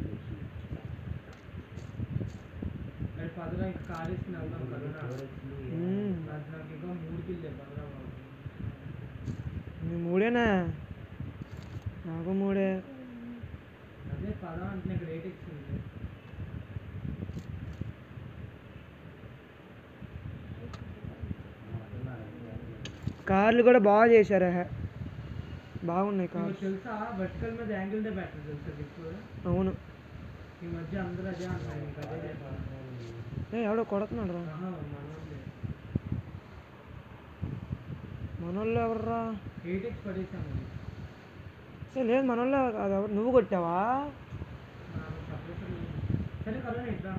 Speaker 4: మరి పదరా ఇంకా కాలేసి వెళ్దాం కరోనా
Speaker 5: మ్మ్.
Speaker 4: నాకు నాకు ఇంకా మూడు కిల్లే పదరా బాబు
Speaker 5: నీ మూడేనా నాకు మూడే
Speaker 4: అదే పద అంటే ఇక్కడ ఎయిట్ ఎక్స్ ఉంది
Speaker 5: కార్లు కూడా బాగా చేశారా హే. బాగున్నాయి
Speaker 4: మీకు
Speaker 5: కార్లు
Speaker 4: తెలుసా వర్టికల్ మీద యాంగిల్ దే బ్యాటర్ తెలుసా ఇప్పుడు
Speaker 5: అవును
Speaker 4: ఈ మధ్య అందరూ అదే అంటున్నారు ఇంకా అదే చేస్తారు.
Speaker 5: ఏ ఎవడో కొడుతున్నాడు రా
Speaker 4: ఆహా, మనోళ్ళే.
Speaker 5: మనోళ్ళు ఎవర్రా
Speaker 4: ఎయిట్ ఎక్స్ పడేసాము
Speaker 5: ఏ లేదు మనోళ్ళు అది ఎవరు నువ్వు కొట్టావా
Speaker 4: నాకు సపరేషన్ లేదు. సరే కరోనా ఇట్లా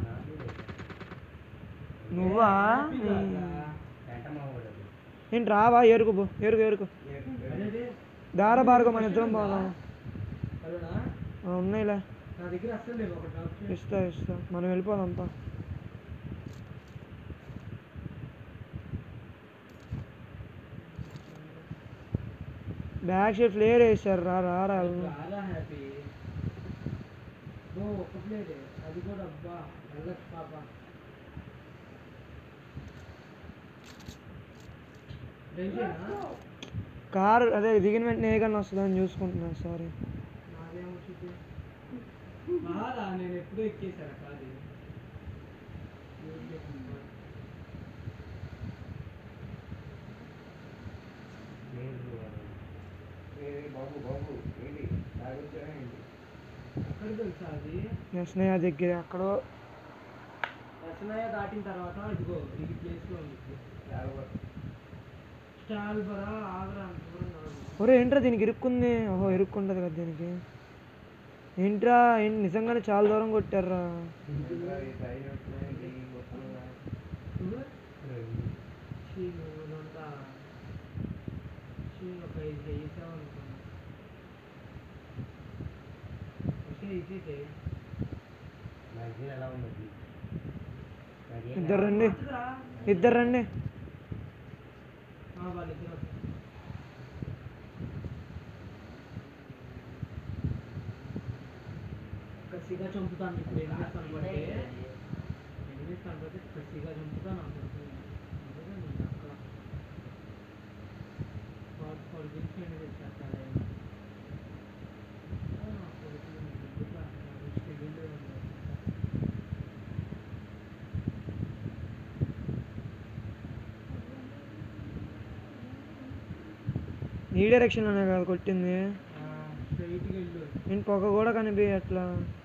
Speaker 5: నువ్వా
Speaker 4: హ్యాపీ కాదా?
Speaker 6: వెంటనే అవ్వదు.
Speaker 5: ఏంటి రావా ఏరుకు పో ఏరుకు ఏరుకు
Speaker 4: అదేదే
Speaker 5: దార బారుకో మన ఇద్దరం పోదాం
Speaker 4: కరోనా
Speaker 5: ఆ, ఉన్నాయిలే
Speaker 4: నా దగ్గర అస్సలు లేవు ఒక డ్రాప్
Speaker 5: ఇస్తా ఇస్తా మనం వెళ్ళిపోదాంపా బ్యాక్ షీట్ ఫ్లేర్ వేసారు రా రా రా
Speaker 4: చాలా హ్యాపీ ఓ ఒక ప్లేట్ అది కూడా అబ్బా వెళ్ళచ్చు పాప రైతేనా
Speaker 5: కార్ అదే దిగిన వెంటనే ఏ కన్నా వస్తుందని చూసుకుంటున్నా సారీ
Speaker 4: నాదేమొచ్చింది కాదా నేను ఎప్పుడూ ఎక్కేసాను కాదు
Speaker 6: లేదు.
Speaker 3: ఏ బాబు బాబు ఏంటి తాగొచ్చారా ఏంటి
Speaker 4: ఎక్కడ తెలుసా అది
Speaker 5: స్నేహ దగ్గర అక్కడో
Speaker 4: దర్శనయ్య దాటిన తర్వాత ఇదిగో ఈ ప్లేస్లో ఉంది
Speaker 3: తాగొచ్చు.
Speaker 4: స్టాల్ బరా ఆగ్రా అంత దూరం నడవదు.
Speaker 5: ఒరే ఏంట్రా దీనికి ఇరుక్కుంది ఓహో ఇరుక్కుంటది కదా దీనికి ఏంట్రా ఏంటి నిజంగానే చాలా దూరం కొట్టారా
Speaker 3: ఏంట్రా ఈ టైర్ వస్తున్నాయి, ఈ వస్తున్నాయి.
Speaker 4: చూడు చీ, నువ్వు ఇదంతా చీ, ఒక ఐదు చేసావు అనుకున్నా ఓకే ఇదే
Speaker 6: నా దగ్గర ఎలా ఉంది నాకేం
Speaker 5: ఇద్దరు రండి ఇద్దరు రండి
Speaker 4: వాళ్ళిద్దరు కసిగా చంపుతాను ఇప్పుడు ఎనిమిది కనబడితే ఎనిమిది కనబడితే కసిగా చంపుతాను అనుకుంటున్నాను అందుకే నేను అక్కడ వాడు వాడు గురించి నేను తెచ్చేస్తాను
Speaker 5: ఈ డైరెక్షన్లోనే కదా కొట్టింది
Speaker 4: స్ట్రైట్గా వెళ్ళు
Speaker 5: నేను పొగ కూడా కనిపి అట్లా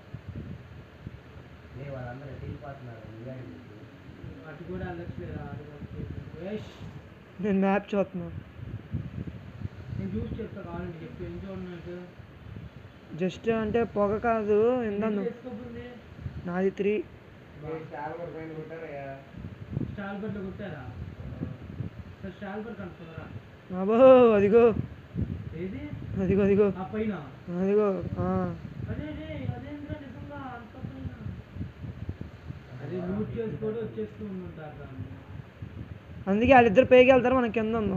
Speaker 6: లే, వాళ్ళందరూ ఎటు వెళ్ళిపోతున్నారు నువ్వే అడుగు.
Speaker 4: అటు కూడా వెళ్ళట్లేదు ఆడు వేష్
Speaker 5: నేను మ్యాప్ చూస్తున్నా
Speaker 4: నేను చూసి చెప్తా కావాలంటే చెప్పు ఏం చూడన్నట్టు
Speaker 5: జస్ట్ అంటే పొగ కాదు ఇందాను
Speaker 4: వేసుకోబోతుంది
Speaker 5: నాది త్రీ
Speaker 3: స్టాల్బర్ పైన కొట్టారయ్యా
Speaker 4: స్టాల్ బర్లో కొట్టారా సార్ స్టాల్ బర్ కనుక్కున్నారా
Speaker 5: అబో అదిగో
Speaker 4: ఏది
Speaker 5: అదిగో అదిగో
Speaker 4: ఆ పైన
Speaker 5: అదిగో ఆ.
Speaker 4: అదే అదే అదేంద్రా నిజంగా అంత పైన అదే లూట్ చేసుకోడు వచ్చేస్తూ ఉంటుంటారు దాన్ని
Speaker 5: అందుకే వాళ్ళిద్దరు పైకి వెళ్తారు మనం కింద ఉందాం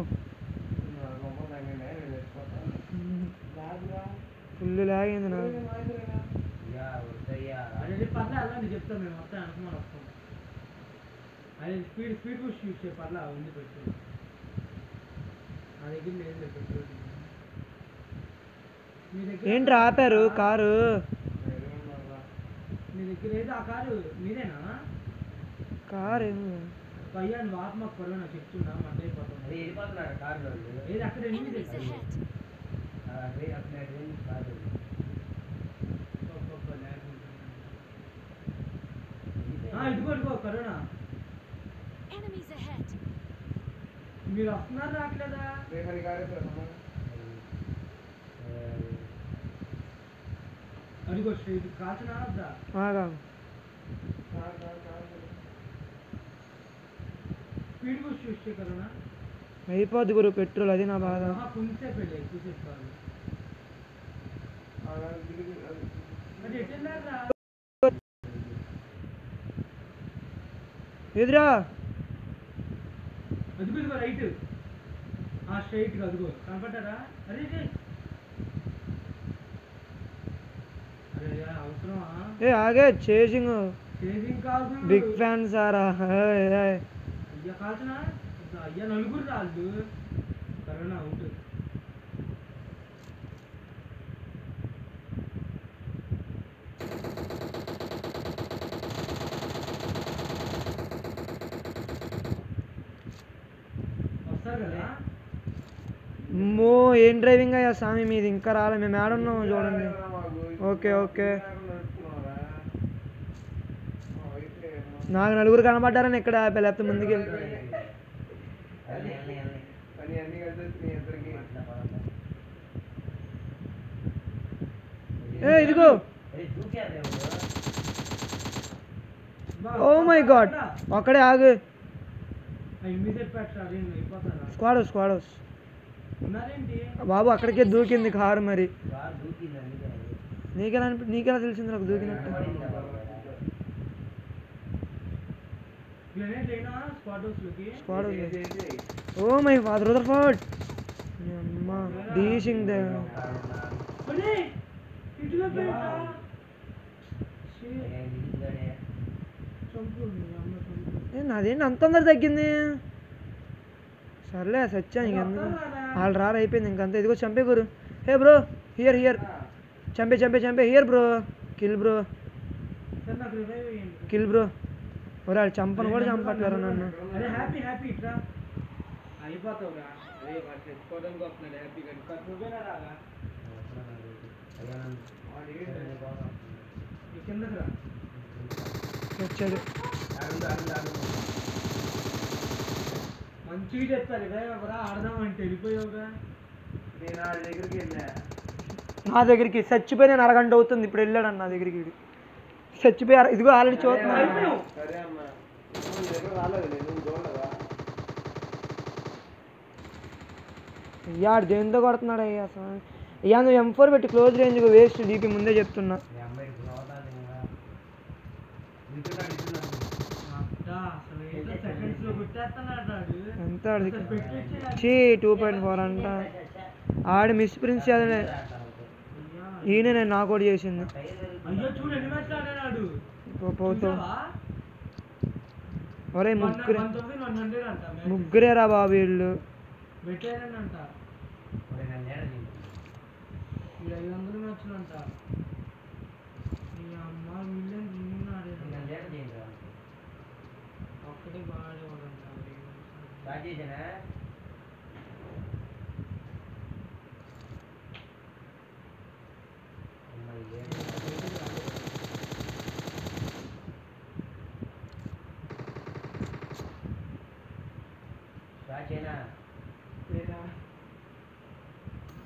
Speaker 5: ఫుల్ లాగింది నాకు
Speaker 6: యా వద్దయ్యా
Speaker 4: అదే పర్లే అలాంటి చెప్తాం మేము వస్తాం అనుకున్నాం వస్తాం అదే స్పీడ్ స్పీడ్ పుష్ యూస్ చేయ పర్లే ఉంది పెట్రోల్ నా దగ్గర లేదు లేదు పెట్రోల్ మీ దగ్గర
Speaker 5: ఏంటి ఆపారు కారు
Speaker 4: మీ దగ్గర ఏది ఆ కారు మీరేనా
Speaker 5: కారు ఏమో
Speaker 4: పయ్యా నువ్వు ఆత్మ పర్వ నాకు చెప్తున్నా మంట
Speaker 6: అది
Speaker 4: అయిపోతుంది
Speaker 6: వెళ్ళిపోతున్నాడు కార్లో
Speaker 4: ఏది అక్కడ ఎనిమిది
Speaker 7: Enemies ahead.
Speaker 6: అదే అక్కడ కాదు
Speaker 4: ఇదిగో ఇదిగో కరోనా
Speaker 7: Enemies ahead.
Speaker 4: మీరు వస్తున్నారు రావట్లేదా అదిగో స్ట్రైట్ కాల్చిన వద్దా
Speaker 5: ఆగా
Speaker 4: స్పీడ్ పుష్ యూస్ చేయ కరోనా
Speaker 5: అయిపోద్ది గురు పెట్రోల్ అది నా బాధ
Speaker 4: కొంచెంసేపు వెళ్ళి ఎక్కువసేపు కాదు అది ఎటు వెళ్ళారా
Speaker 5: ఎదురా
Speaker 4: అదిగో ఇదిగో రైట్ ఆ స్ట్రైట్ అదిగో కనపడ్డారా అరే రే. అరే యా, అవసరమా
Speaker 5: ఏ ఆగే చేసింగ్
Speaker 4: సేవింగ్ కాదు
Speaker 5: బిగ్ ఫ్యాన్ సారా ఏయ్, ఏయ్.
Speaker 4: అయ్యా కాల్చిన అయ్యా నలుగురు రాళ్ళు కరోనా అవుట్ వస్తారు కదా
Speaker 5: అమ్మో ఏం డ్రైవింగ్ అయ్యా స్వామి మీది ఇంకా రాలే మేము ఏడున్నాము చూడండి ఓకే ఓకే నాకు నలుగురు కనబడ్డారని ఇక్కడ ఆపా లేకపోతే ముందుకు వెళ్తా
Speaker 6: అన్నీ అన్నీ అన్నీ
Speaker 3: పని అన్ని కలిసి వచ్చినాయి ఇద్దరికి
Speaker 6: అట్లా పడతా.
Speaker 5: ఏ ఇదిగో
Speaker 6: అరే దూకారు ఎవరు
Speaker 5: ఓ మై గాడ్ ఒక్కడే ఆగు
Speaker 4: ఇమ్మీడియట్ పెట్టరా అదే అయిపోతారా
Speaker 5: స్క్వాడ్ స్క్వాడ్
Speaker 4: ఉన్నారేంటి
Speaker 5: బాబు అక్కడికే దూకింది కారు మరి
Speaker 6: కారు దూకింది అందుకే అది.
Speaker 5: నీకెలా అనిపి- నీకెలా తెలిసింది నాకు దూకినట్టు
Speaker 6: పడిందా బాబు?
Speaker 4: గ్రెనేడ్ లేనా స్క్వాడ్ హౌస్లోకి
Speaker 5: squad oh my father Rutherford అమ్మ డీసింగ్ దే
Speaker 4: అరే ఇటుగా పెట్టా
Speaker 6: ఏ దిగుతాడే.
Speaker 4: చంపుంది అమ్మ చంపు
Speaker 5: ఏ నాదేంటి అంత తొందర తగ్గింది సర్లే సచ్చా ఇంకెందుకు వాళ్ళు రారు అయిపోయింది ఇంకంతా ఇదిగో చంపే గురు హే బ్రో హియర్ హియర్ చంపే చంపే చంపే here bro kill bro
Speaker 4: sir నాకు రివైవ్ అయ్యండి
Speaker 5: కిల్ బ్రో ఒరే వాళ్ళు చంపను కూడా చంపట్లేరు నన్ను
Speaker 4: అరే హ్యాపీ హ్యాపీ ఇట్రా అయిపోతావురా అరే వాడు చచ్చిపోవడానికి వస్తున్నాడు హ్యాపీగా ఇంకా నువ్వేనా రాగా
Speaker 6: అయ్యా నన్ను
Speaker 4: ఈ కిందకి రా
Speaker 5: వచ్చాడు
Speaker 6: అడుగు అడుగు అడుగు
Speaker 4: మంచిగా చెప్పారు రివైవ్ అవ్వరా ఆడదాం అంటే వెళ్ళిపోయావుగా
Speaker 3: నేను వాళ్ళ దగ్గరికి వెళ్ళా
Speaker 5: నా దగ్గరికి చచ్చిపోయి నేను అరగంట అవుతుంది ఇప్పుడు వెళ్ళాడు అన్న నా దగ్గరికి వీడు. చచ్చిపోయి అర- ఇదిగో ఆల్రెడీ చూస్తున్నాను
Speaker 3: సరే అమ్మా నీ దగ్గర రాలేదు నేను చూడలేదా
Speaker 5: అయ్యా ఆడు దేంతో కొడుతున్నాడు అయ్యా స్వామి. అయ్యా నువ్వు ఎం ఫోర్ పెట్టి క్లోజ్ రేంజ్ వేస్ట్ డీపీ ముందే చెప్తున్నా
Speaker 6: మీ అమ్మాయి ఇప్పుడు అవుతాది ఇంకా వింటున్నాడు వింటున్నాడు
Speaker 4: అబ్బా, అసలు ఏదో సెకండ్స్ లో కొట్టేస్తున్నాడు వాడు.
Speaker 5: ఎంత ఆడిది
Speaker 4: అసలు పెట్టేసేయాలి.
Speaker 5: చీ టూ పాయింట్ ఫోర్ అంట ఆడు మిస్ ప్రిన్స్ చదివే
Speaker 4: అయ్యా,
Speaker 5: ఈయన నేను నాకు కూడా చేసింది
Speaker 4: అయ్యో చూడు ఎన్ని మ్యాచ్లు ఆడాడు
Speaker 5: పో- పోతూ
Speaker 4: చూసావా?
Speaker 5: ఒరే
Speaker 4: వన్-
Speaker 5: ముగ్గురే
Speaker 4: వన్ థౌసండ్ వన్ హండ్రెడ్ అంట మ్యాచ్.
Speaker 5: ముగ్గురేరా బాబు వీళ్ళు
Speaker 4: పెట్టారని అంట
Speaker 6: నన్ను నేడ
Speaker 4: వీడు ఐదు వందల మ్యాచ్లు అంట ఈ అమ్మ మిలియన్ మిలియన్ ఆడాడు
Speaker 6: నన్ను నేడ చేయండి
Speaker 4: ఒక్కటే బాగా ఆడేవాడంట
Speaker 6: స్టార్ట్ చేసానా అమ్మాయి ఏం స్టార్ట్ చేయనా
Speaker 4: లేదా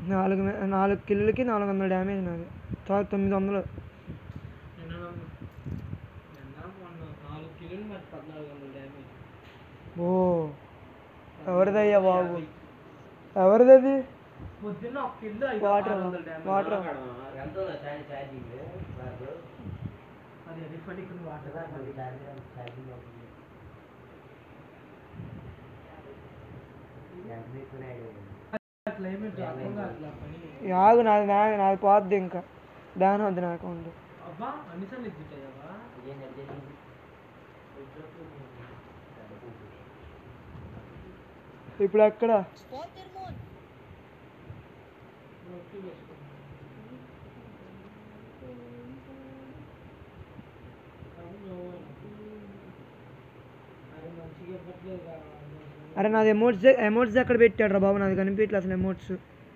Speaker 5: నాలుగు మే- నాలుగు కిల్లులకి నాలుగు వందల డ్యామేజ్ నాది చాలా తొమ్మిది వందలు
Speaker 4: నిన్న నన్ను- నిన్న మొన్న నాలుగు కిలోలు మరి పద్నాలుగు వందల డ్యామేజ్
Speaker 5: ఓ ఎవరిదయ్యా బాబు ఎవరిది అది
Speaker 4: పొద్దున్న ఒక కిలో ఐదు
Speaker 5: వాటర్
Speaker 4: ఆరు వందల డ్యామేజ్
Speaker 5: వాటర్
Speaker 6: ఎంత ఛార్జ్ ఛార్జింగ్ నాకు
Speaker 4: అది రిఫండ్ వాటర్
Speaker 6: ఛార్జింగ్ ఛార్జింగ్ అవుతుంది ఎంత తీసుకున్నాడు
Speaker 4: క్లైమేట్ అర్థం కావట్లే పని
Speaker 5: ఆగు నాది నా నాది పోద్ది ఇంకా బ్యాన్ అవుద్ది నా అకౌంట్
Speaker 4: అబ్బా అన్నిసార్లు ఎగ్జిట్ అయ్యావా
Speaker 6: ఏం జరిగింది
Speaker 5: ఇప్పుడు ఎక్కడ
Speaker 1: Spawn their moon.
Speaker 4: నొక్కి వేసుకో. అవును. అది మంచిగా ఇవ్వట్లేదు కదా.
Speaker 5: అరే నాది ఎమోట్స్ ఎమోట్స్ ఎక్కడ పెట్టాడు రా బాబు నాది కనిపించట్లేదు అసలు ఎమోట్స్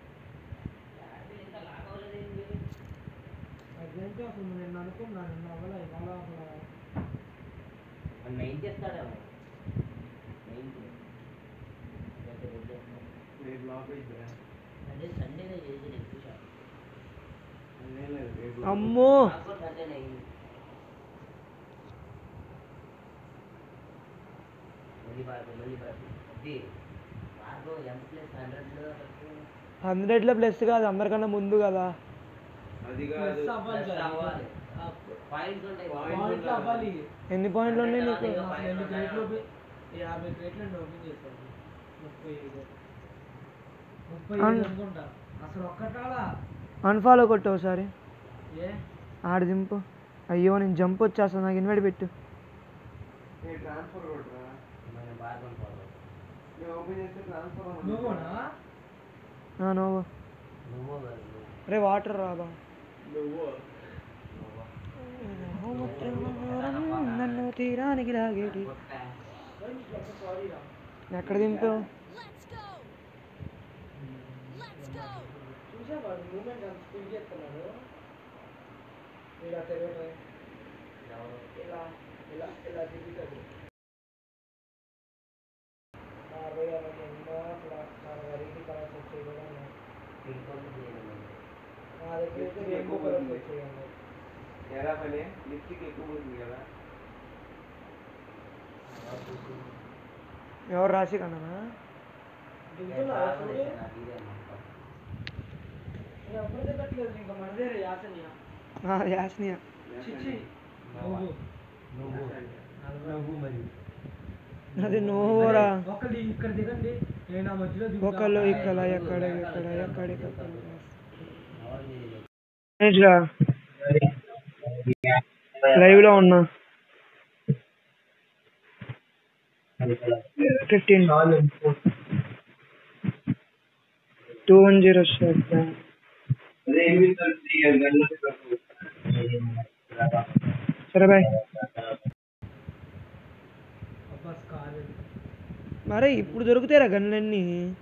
Speaker 4: అదేంటి అసలు నేను అనుకున్నాను నిన్న అవ్వలే ఇవాళ అవ్వలే.
Speaker 6: నైన్ చేస్తాడేమో నైన్
Speaker 3: రేపు లాక్ అయిద్దిరా.
Speaker 6: అదే సండేనే చేసి ఎక్కువ షాప్
Speaker 3: అదేం లేదు, రేపు
Speaker 5: అమ్మో
Speaker 6: నాకు కూడా సండేనే అయింది మళ్ళీ బాగా మళ్ళీ బాగా ఇది మార్గం ఎంత ప్లేస్ హండ్రెడ్లో
Speaker 5: హండ్రెడ్లో ప్లస్ కాదు అందరికన్నా ముందు కదా
Speaker 3: అది
Speaker 4: ప్లస్
Speaker 3: కాదు
Speaker 4: అవ్వాలి
Speaker 6: ప్లస్
Speaker 4: కదా.
Speaker 6: అవ్వాలి.
Speaker 4: ఆ
Speaker 6: పాయింట్స్ ఉంటాయి
Speaker 4: పాయింట్లు అవ్వాలి
Speaker 5: ఎన్ని పాయింట్లు ఉన్నాయి నీకు
Speaker 6: ఇంకా
Speaker 4: అసలు ఎన్ని
Speaker 6: పాయింట్లు
Speaker 4: క్రేట్లు ఓపెన్- యాభై క్రేట్లు అండి ఓపెన్ చేశాను ముప్పై ఐదు ముప్పై
Speaker 5: అన్-
Speaker 4: ఐదు అనుకుంటా అసలు ఒక్కటాడా
Speaker 5: అన్ఫాలో కొట్టు ఒకసారి
Speaker 4: ఏ
Speaker 5: ఆడ దింపు అయ్యో నేను జంప్ వచ్చేస్తాను నాకు ఇన్వైట్ పెట్టు
Speaker 3: నేను ట్రాన్స్ఫర్ కొట్టరా
Speaker 6: మన బార్గన్ ఫాలో
Speaker 3: నేను ఓపెన్ చేస్తే ట్రాన్స్ఫర్ అవ్వదు.
Speaker 4: నువ్వునా
Speaker 5: ఆ, నువ్వు
Speaker 6: నువ్వు కాదు, నువ్వు.
Speaker 5: రే వాటర్ రాబా
Speaker 3: నువ్వు
Speaker 5: నన్ను తీరానికి లాగేటి
Speaker 6: కొట్ట.
Speaker 4: సారీ రా
Speaker 5: ఎక్కడ దింపావు
Speaker 7: Let's go. Let's go.
Speaker 4: చూసా వాడు మూమెంట్ అంత స్పీడ్ చేస్తున్నాడు ఇలా తిరగటం
Speaker 6: ఎవరు?
Speaker 4: ఇలా ఇలా ఇలా తిరుగుతాడు అరవై అరవై ఎన్నో అట్లా అరవై ఐదు కలర్స్ వచ్చాయి కూడా ఉన్నాయి.
Speaker 6: పింక్ కలర్ చేయను.
Speaker 4: నా దగ్గర అయితే రెయిన్బో కలర్స్ వచ్చాయండి
Speaker 3: ఎరా పని లిప్స్టిక్ ఎక్కువ ఉంది కదా
Speaker 5: ఎవరు రాసి కన్నా
Speaker 4: దిగుతున్నా
Speaker 6: ఎట్లా
Speaker 4: చూడు
Speaker 6: ఆపలేదు, నాకు ఇదే మొత్తం.
Speaker 4: నేను ఎప్పుడు తిట్టట్లేదు ఇంకా మనదే యాసన్య
Speaker 5: యాస్నియా
Speaker 4: చిచ్చి నువ్వు
Speaker 6: నువ్వు
Speaker 4: నువ్వు మరి
Speaker 5: అది నువ్వురా
Speaker 4: ఒకళ్ళు ఇక్కడ దిగండి నేను ఆ మధ్యలో దిగుతా.
Speaker 5: ఒకళ్ళు ఇక్కడ ఎక్కడ ఎక్కడ ఎక్కడ ఎక్కడ
Speaker 6: ఎవరు చేయలేదు.
Speaker 5: ఇట్లా లైవ్ లో ఉన్నా ఫిఫ్టీన్ టూ వన్ జీరో సరే బాయ్
Speaker 4: అబ్బా స్కార్
Speaker 5: మరే ఇప్పుడు దొరుకుతాయిరా గన్లన్నీ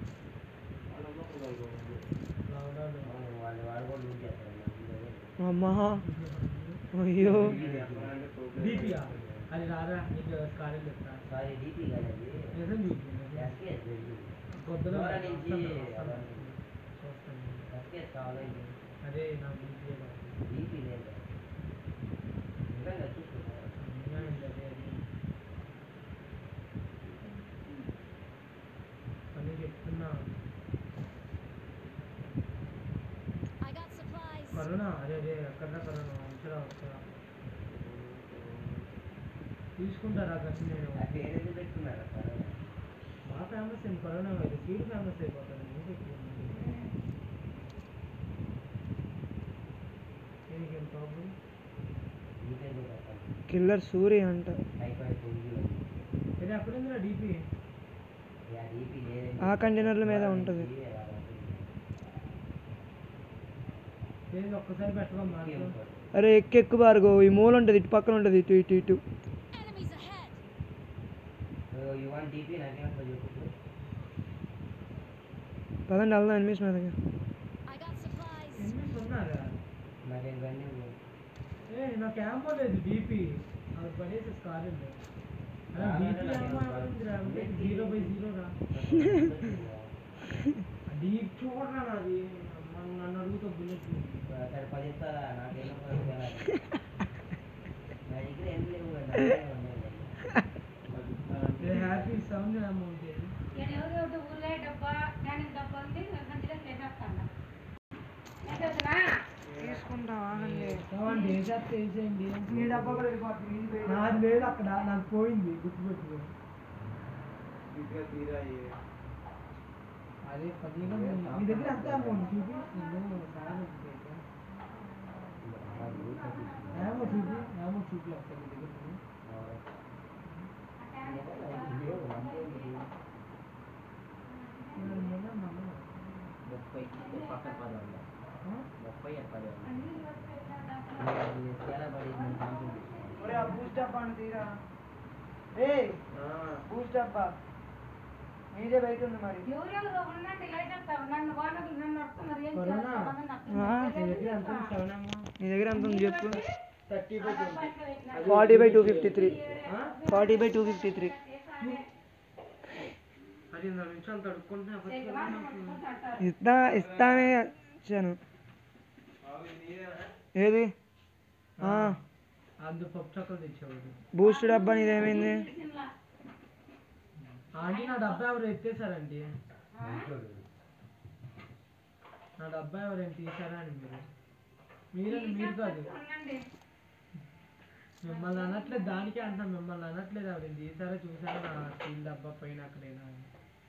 Speaker 4: లాక్డౌన్
Speaker 6: అవును, వాళ్ళు వాళ్ళు కూడా లూట్ చేస్తారు మంచిగా.
Speaker 5: అమ్మా అయ్యో
Speaker 4: డిపియా అది రారా నీకు స్కార్ చెప్తా
Speaker 6: సారీ డీపీ కాదు అది.
Speaker 4: నిజం చూపి
Speaker 6: ఎస్కేఎస్ వెళ్ళి.
Speaker 4: పొద్దున
Speaker 6: దూరం నుంచి
Speaker 4: వస్తాను, వస్తాను. చూస్తాను.
Speaker 6: ఎస్కేఎస్ కావాలండి.
Speaker 4: అదే నాకు డిపియా
Speaker 6: డీపీ లేదు. నిజంగా చూసుకున్నా.
Speaker 4: అదే అది అని చెప్తున్నా
Speaker 7: I got supplies.
Speaker 4: కరోనా అదే అదే ఎక్కడ కరోనా అంచనా వస్తుందా తీసుకుంటారా గట్టి నేను
Speaker 6: ఆ పేరు ఎందుకు పెట్టుకున్నారు అసలు?
Speaker 4: బాగా ఫేమస్ అయింది కరోనా వైరస్ సీడ్ ఫేమస్ అయిపోతుంది ఎందుకు ఎక్కువ దీనికి ఏం ప్రాబ్లం
Speaker 6: నీకెందుకు అసలు?
Speaker 5: కిల్లర్ సూర్య అంట
Speaker 6: హైఫై పొంగి ఉంది.
Speaker 4: ఇది ఎక్కడుందిరా డీపీ
Speaker 6: యా డీపీ లేదండి.
Speaker 5: ఆ కంటైనర్ల మీద ఉంటది.
Speaker 6: డీపీ అలా ఉంటుంది.
Speaker 4: ఏంది ఒక్కసారి పెట్టడం
Speaker 6: ఇంకేం
Speaker 4: మాత్రం
Speaker 6: కాదు.
Speaker 5: అరే ఎక్కి ఎక్కు బారుగో ఈ మూల ఉంటుంది ఇటు పక్కన ఉంటుంది ఇటు ఇటు ఇటు
Speaker 7: Enemies ahead.
Speaker 6: So, you want DP? నాకేం వస్తుంది చెప్పు.
Speaker 5: పదండి వెళ్దాం ఎనిమిస్ మీదకి
Speaker 7: I got supplies.
Speaker 4: ఎనిమిది ఉన్నారా
Speaker 6: నాకేం గన్ను ఇవ్వు.
Speaker 4: ఏ నా క్యాంప్ లేదు డీపీ అది పడేసి స్కార్ ఉంది అలా
Speaker 6: Scar
Speaker 4: డీపీ
Speaker 6: అంటే
Speaker 4: ఏమో
Speaker 6: నాకేం
Speaker 4: ఏముందిరా
Speaker 6: కాదు.
Speaker 4: జీరో బై జీరో రా
Speaker 6: నాకు
Speaker 4: డీప్ చూడరా నాది అమ్మ. నన్ను అడుగుతా బుల్లెట్
Speaker 6: అక్కడ పది ఇస్తారా నాకు ఎన్నో పది ఇవ్వాలి. నా దగ్గర ఏం లేవు కదా, నాకే ఉన్నాయి.
Speaker 4: హ్యాపీ సౌండ్ అమౌంట్
Speaker 8: ఎవరెవరు ఊళ్ళో డబ్బా దానికి డబ్బా ఉంది సంచిలో చేసేస్తాను
Speaker 5: తీసుకుంటావా అండి
Speaker 4: కావండి వేసేస్తే వేసేయండి మీ డబ్బా కూడా వెళ్ళిపోతుంది నాది లేదు అక్కడ నాకు పోయింది గుర్తుపెట్టుకో
Speaker 3: ఇటుగా తీరాయి
Speaker 4: అదే పదిహేను ఉంది. మీ దగ్గర ఎంత అమౌంట్ చూపి నేను సార్ ఏమో చూపి ఏమో చూపి వస్తాను మీ దగ్గర
Speaker 6: ముప్పై పక్కన పది ఉన్నాయి ముప్పై పది ఉన్నాయి చాలా పడి నేను పంపించాను
Speaker 4: బూస్ట్ అప్ అని తీరా ఏ బూస్ట్ అప్ మీదే బయట ఉంది మరి
Speaker 8: ఎవరెవరు ఉండండి లేటేస్తారు నన్ను వాళ్ళకి నన్ను వస్తున్నారు ఏం
Speaker 4: కరోనా?
Speaker 8: చేస్తామని నాకు
Speaker 5: ఆ,
Speaker 4: మీ దగ్గర ఎంత ఉంది సెవెన్ అమ్మా
Speaker 5: నీ దగ్గర ఎంత ఉంది చెప్పు
Speaker 4: thirty by twenty
Speaker 5: forty by two fifty three forty by two fifty three
Speaker 4: పదిహేను నిమిషాలు తడుక్కుంటే
Speaker 5: ఇస్తా ఇస్తానే వచ్చాను ఏది ఆ,
Speaker 4: అందు పప్పు చక్కలు తెచ్చేవాడు
Speaker 5: బూస్ట్ డబ్బా నీది ఏమైంది
Speaker 4: ఆంటీ నా డబ్బా ఎవరు ఎత్తేసారండి నా డబ్బా ఎవరైనా తీసారా అని మీరు మీరని మీరు కాదు
Speaker 8: ఉండండి
Speaker 4: మిమ్మల్ని అనట్లేదు దానికే అంటున్నాం మిమ్మల్ని అనట్లేదు ఎవరైనా తీసారా చూసారా నా స్టీల్ డబ్బా పైన అక్కడైనా అని.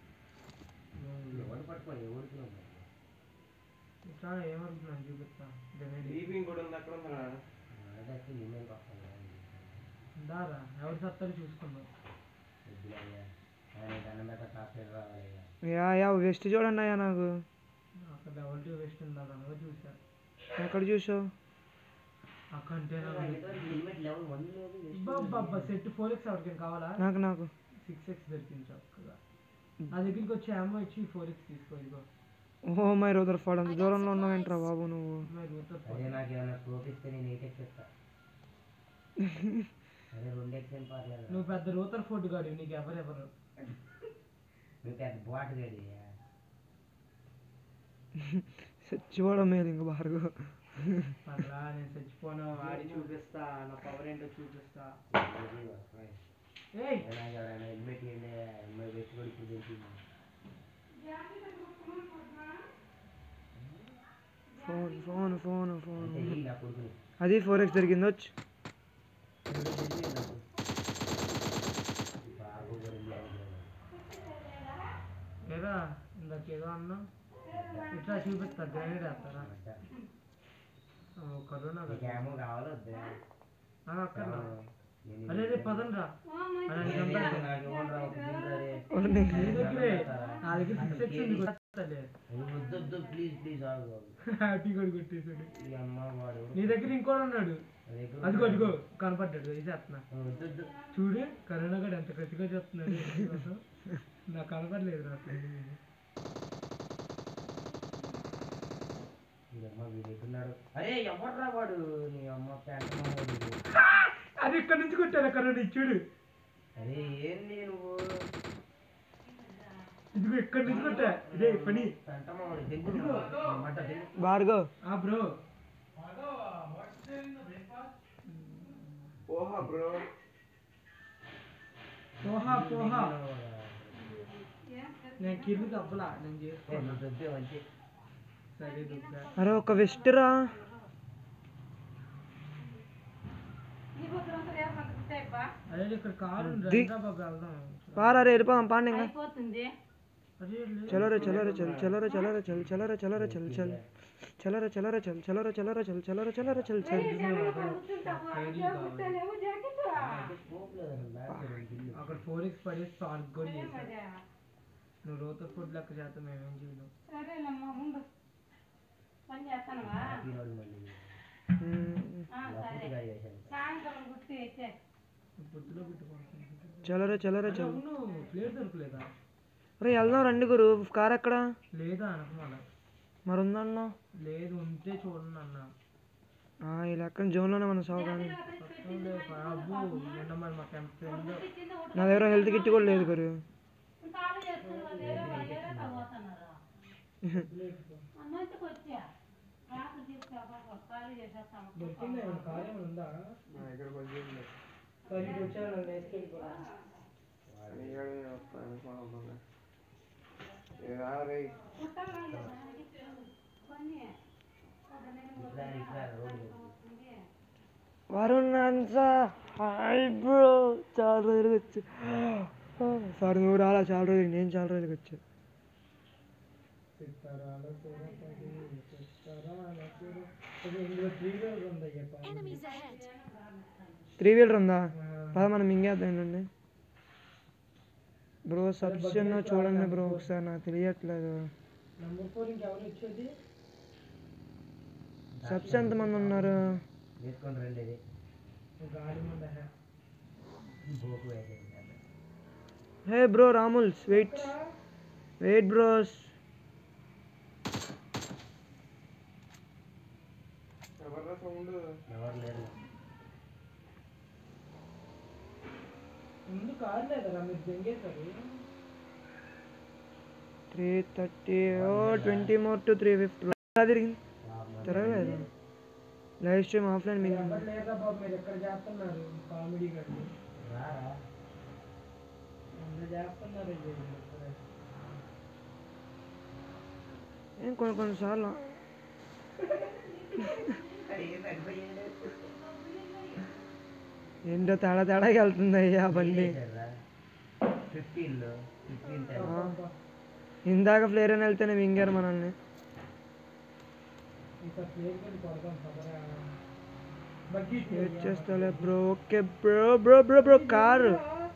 Speaker 6: ఎవరు పట్టుకోండి ఎవరికి
Speaker 4: ఇట్లా ఏమనుకున్నాను చూపిస్తా డెలివరీ
Speaker 3: స్లీపింగ్ కూడా ఉంది అక్కడ ఉందా
Speaker 6: అదైతే ఈమెయిల్ పక్కన
Speaker 4: దారా ఎవరు సత్తారు చూసుకుందాం
Speaker 6: వద్దులయ్యా ఆయన దండం పెట్ట కాస్ట్లీ రావాలి
Speaker 5: యా యా వెస్ట్ చూడండి అయ్యా నాకు
Speaker 4: అక్కడ డబల్ టూ వెస్ట్ ఉంది అనగా చూసా
Speaker 5: ఎక్కడ చూసావు
Speaker 4: ఆ కంటైనర్
Speaker 6: లిమిట్ లెవెల్ వన్ లేదు
Speaker 4: బాబా సెట్ ఫోర్ ఎక్స్ ఎవరికైనా కావాలా
Speaker 5: నాకు నాకు
Speaker 4: సిక్స్ ఎక్స్ దొరికింది చక్కగా నా దగ్గరికి వచ్చి అమ్మ ఇచ్చి ఫోర్ ఎక్స్ తీసుకో ఇదిగో
Speaker 5: ఓ మై రోదర్ ఫాడ్ అంత దూరంలో ఉన్నావేంట్రా బాబు నువ్వు
Speaker 4: మరి రూటర్
Speaker 6: అదే నాకు ఏమైనా స్కోప్ ఇస్తే నేను ఎయిట్ ఎక్స్ ఇస్తా అదే రెండు ఎక్స్ ఏం పర్లేదు
Speaker 4: నువ్వు పెద్ద రూటర్ ఫోర్డ్ గాడు నీకు ఎవరెవరు
Speaker 6: నువ్వు పెద్ద బాట్ గడి
Speaker 5: చచ్చిపోవడం మేలు ఇంక భార్గవ్
Speaker 4: పర్రా నేను చచ్చిపోను ఆడి చూపిస్తా నా పవర్ ఏంటో చూపిస్తా ఏయ్
Speaker 6: నాకు ఎవరైనా హెల్మెట్ ఇవ్వండి హెల్మెట్ పెట్టుబడి కుదిరింది
Speaker 5: ఫోన్ ఫోన్ ఫోన్ ఫోన్
Speaker 6: అంటే ఈ నా కొడుకుని
Speaker 5: అది ఫోర్ ఎక్స్ దొరికింది వచ్చి
Speaker 6: ఎవరో తెలియదు నాకు. బాగా ఊరింది అనుకున్నాను.
Speaker 4: ఏరా ఇందాక ఏదో అన్నా ఇట్లా చూపిస్తా గ్రైండ్ వేస్తారా
Speaker 6: అట్టా.
Speaker 4: ఓ, కరోనా
Speaker 6: నీకు ఏమో కావాలో వద్దా?
Speaker 4: నాకు అక్కడ
Speaker 6: నేను
Speaker 4: అరే రే పదండి రా అని
Speaker 6: నేను
Speaker 4: చంపేస్తా.
Speaker 6: నాకు ఇవ్వండిరా ఒక దిండ్రా రే.
Speaker 5: ఓర్ని.
Speaker 4: నీ దగ్గరే నా దగ్గర సిక్స్ ఎక్స్ ఉంది కొట్టలే
Speaker 6: అయ్యో, వద్దు వద్దు ప్లీజ్ ప్లీజ్ ఆగు ఆగు.
Speaker 4: హ్యాపీ కూడా కొట్టేశాడు
Speaker 6: ఈ అమ్మ వాడు
Speaker 4: నీ దగ్గర ఇంకోటి ఉన్నాడు
Speaker 6: నా దగ్గర
Speaker 4: అదిగో అదిగో కనపడ్డాడు వేసేస్తున్నా
Speaker 6: వద్దు వద్దు
Speaker 4: చూడు కరోనా గడు ఎంత కసిగా చెప్తున్నాడు నీకోసం. నాకు కనపడలేదు నాకు
Speaker 6: ఈ అమ్మ వీడు ఎక్కడున్నాడు అరే ఎవడ్రా వాడు నీ అమ్మ ప్యాంట్ వాడు
Speaker 4: అది ఇక్కడ నుంచి కొట్టాను కరోనా ఇది చూడు
Speaker 6: అరే ఏంది నువ్వు
Speaker 4: ఇదిగో ఇక్కడ నుంచి కొట్టా ఇదే పని
Speaker 6: పెంటమ్మ వాడు దగ్గర మాట దగ్గర
Speaker 5: భార్గవ్
Speaker 4: ఆ బ్రో
Speaker 3: ఓహా బ్రో
Speaker 4: పోహా పోహా నేను కింది తప్పలా నేను
Speaker 6: ఏ,
Speaker 4: చేసుకోను
Speaker 6: నువ్వు దొబ్బే మంచి
Speaker 4: సరే దుబ్బా
Speaker 5: అరే ఒక వెస్ట్ రా
Speaker 8: నీకు ఒక రోజు రేపు మనకు ఉంటాయబ్బా.
Speaker 4: అదే ఇక్కడ కారు ఉంది
Speaker 5: ది-
Speaker 4: రంగా బాబు వెళ్దాం
Speaker 5: పారా రే వెళ్ళిపోదాం పాండి ఇంకా
Speaker 8: అయిపోతుంది
Speaker 4: అరే లేదు.
Speaker 5: చలో రే చలో రే చల్ చలో రే చలో రే చల్ చలో రే చలో రే చల్ చల్ చలో రే చలో రే చల్ చలో రే చలో రే చల్ చలో రే చలో రే చల్ చల్
Speaker 8: లేవు జాకెట్
Speaker 6: స్కోప్ లేదు అసలు బ్యాగ్ లేదు, ఇల్లు.
Speaker 4: అక్కడ ఫోర్ ఎక్స్ పడేసి పార్క్ కూడా చేశాను నువ్వు రోత ఫుడ్ లెక్క చేస్తాం మేమేం చేయలేం
Speaker 8: సరేనమ్మా ఉండు పని చేస్తానవా
Speaker 6: ఈనాడు మళ్ళీ
Speaker 5: మ్మ్.
Speaker 8: ఆ, సరే
Speaker 6: లప్పుడుగా చేశాను
Speaker 8: సాయంత్రం గుర్తు ఇచ్చే
Speaker 4: పొద్దులో పెట్టుకోవాలి
Speaker 5: చలో రే చలో రే చల్
Speaker 4: అవును ప్లేట్ దొరకలేదా
Speaker 5: రే వెళ్దాం రండి గురు కార్ ఎక్కడ
Speaker 4: లేదా అనకమాల
Speaker 5: మరి ఉందన్నా
Speaker 4: లేదు ఉంటే చూడండి అన్న
Speaker 5: ఆ, ఈ లెక్కన జోన్లోనే మన సాగు కానీ
Speaker 4: అబ్బు నిన్న మరి మా ఫ్రెండ్
Speaker 5: నా దగ్గర హెల్త్ కిట్ కూడా లేదు గురు
Speaker 8: కాలు చేస్తున్నారు వేరే వాళ్ళు వేరే వాళ్ళు పోతున్నారు అమ్మాయికి వచ్చా ఖాళీ చేసేస్తాను
Speaker 4: దొరికిందా ఏమైనా కార్ ఏమైనా ఉందా
Speaker 3: నా దగ్గర కొంచెం ఉంది.
Speaker 4: పది వచ్చాను నన్ను వేసుకెళ్ళిపోయాను
Speaker 3: నీకాడే వస్తాను పాపం. ఏ రారే.
Speaker 6: ఇట్లా ఇట్లా రోడ్డు
Speaker 5: వరుణ్ అన్సా హాయ్ బ్రో చాలా రోజులకి వచ్చి సారీ నువ్వు రాలా చాలా రోజులకి నేను చాలా రోజులకి వచ్చా
Speaker 4: చిత్తరాల తిరుపతి, చిత్తరాల తిరు- ఇది ఇందులో త్రీ వీలర్ ఉంది అయ్యా పైన.
Speaker 7: Enemies ahead.
Speaker 5: త్రీ వీలర్ ఉందా పద మనం మింగేద్దాం ఏంటండి బ్రో సబ్స్టెన్ చూడండి బ్రో ఒకసారి నాకు తెలియట్లేదు
Speaker 4: నంబర్ ఫోర్ ఇంకెవరు వచ్చేది
Speaker 5: సబ్స్ ఎంతమంది ఉన్నారు
Speaker 6: వేసుకొని రండి ఇది
Speaker 4: గాడి ముంద
Speaker 6: బోకు వేసేది
Speaker 5: హే బ్రో రాముల్స్ వెయిట్ వెయిట్ బ్రోస్
Speaker 3: ఎవర్రా సౌండ్
Speaker 6: ఎవరు లేరు
Speaker 4: ముందు కాదు లేదరా మీరు దెంగేశారు
Speaker 5: three thirty oh twenty more to three fifty తిరిగింది తిరగలేదు లైవ్ స్ట్రీమ్ ఆఫ్లైన్ మీకు
Speaker 4: ఎవరు లేదా బాబు మీరు ఎక్కడ చేస్తున్నారు కామెడీ గట్టి
Speaker 6: రారా
Speaker 4: అందరు చేస్తున్నారు ఇది.
Speaker 5: ఏం కొన్ని కొన్నిసార్లు ఏంటో తేడా తేడాకి వెళ్తుంది అయ్యా బండి
Speaker 6: ఫిఫ్టీన్లో ఫిఫ్టీన్
Speaker 5: ఆ. ఇందాక ఫ్లేర్ అని వెళ్తేనే మింగారు మనల్ని
Speaker 4: ఇంకా ప్లేస్ కూడా కొడదాం పదరా బకెట్
Speaker 5: వెయిట్ చేస్తాలే bro okay bro bro bro bro car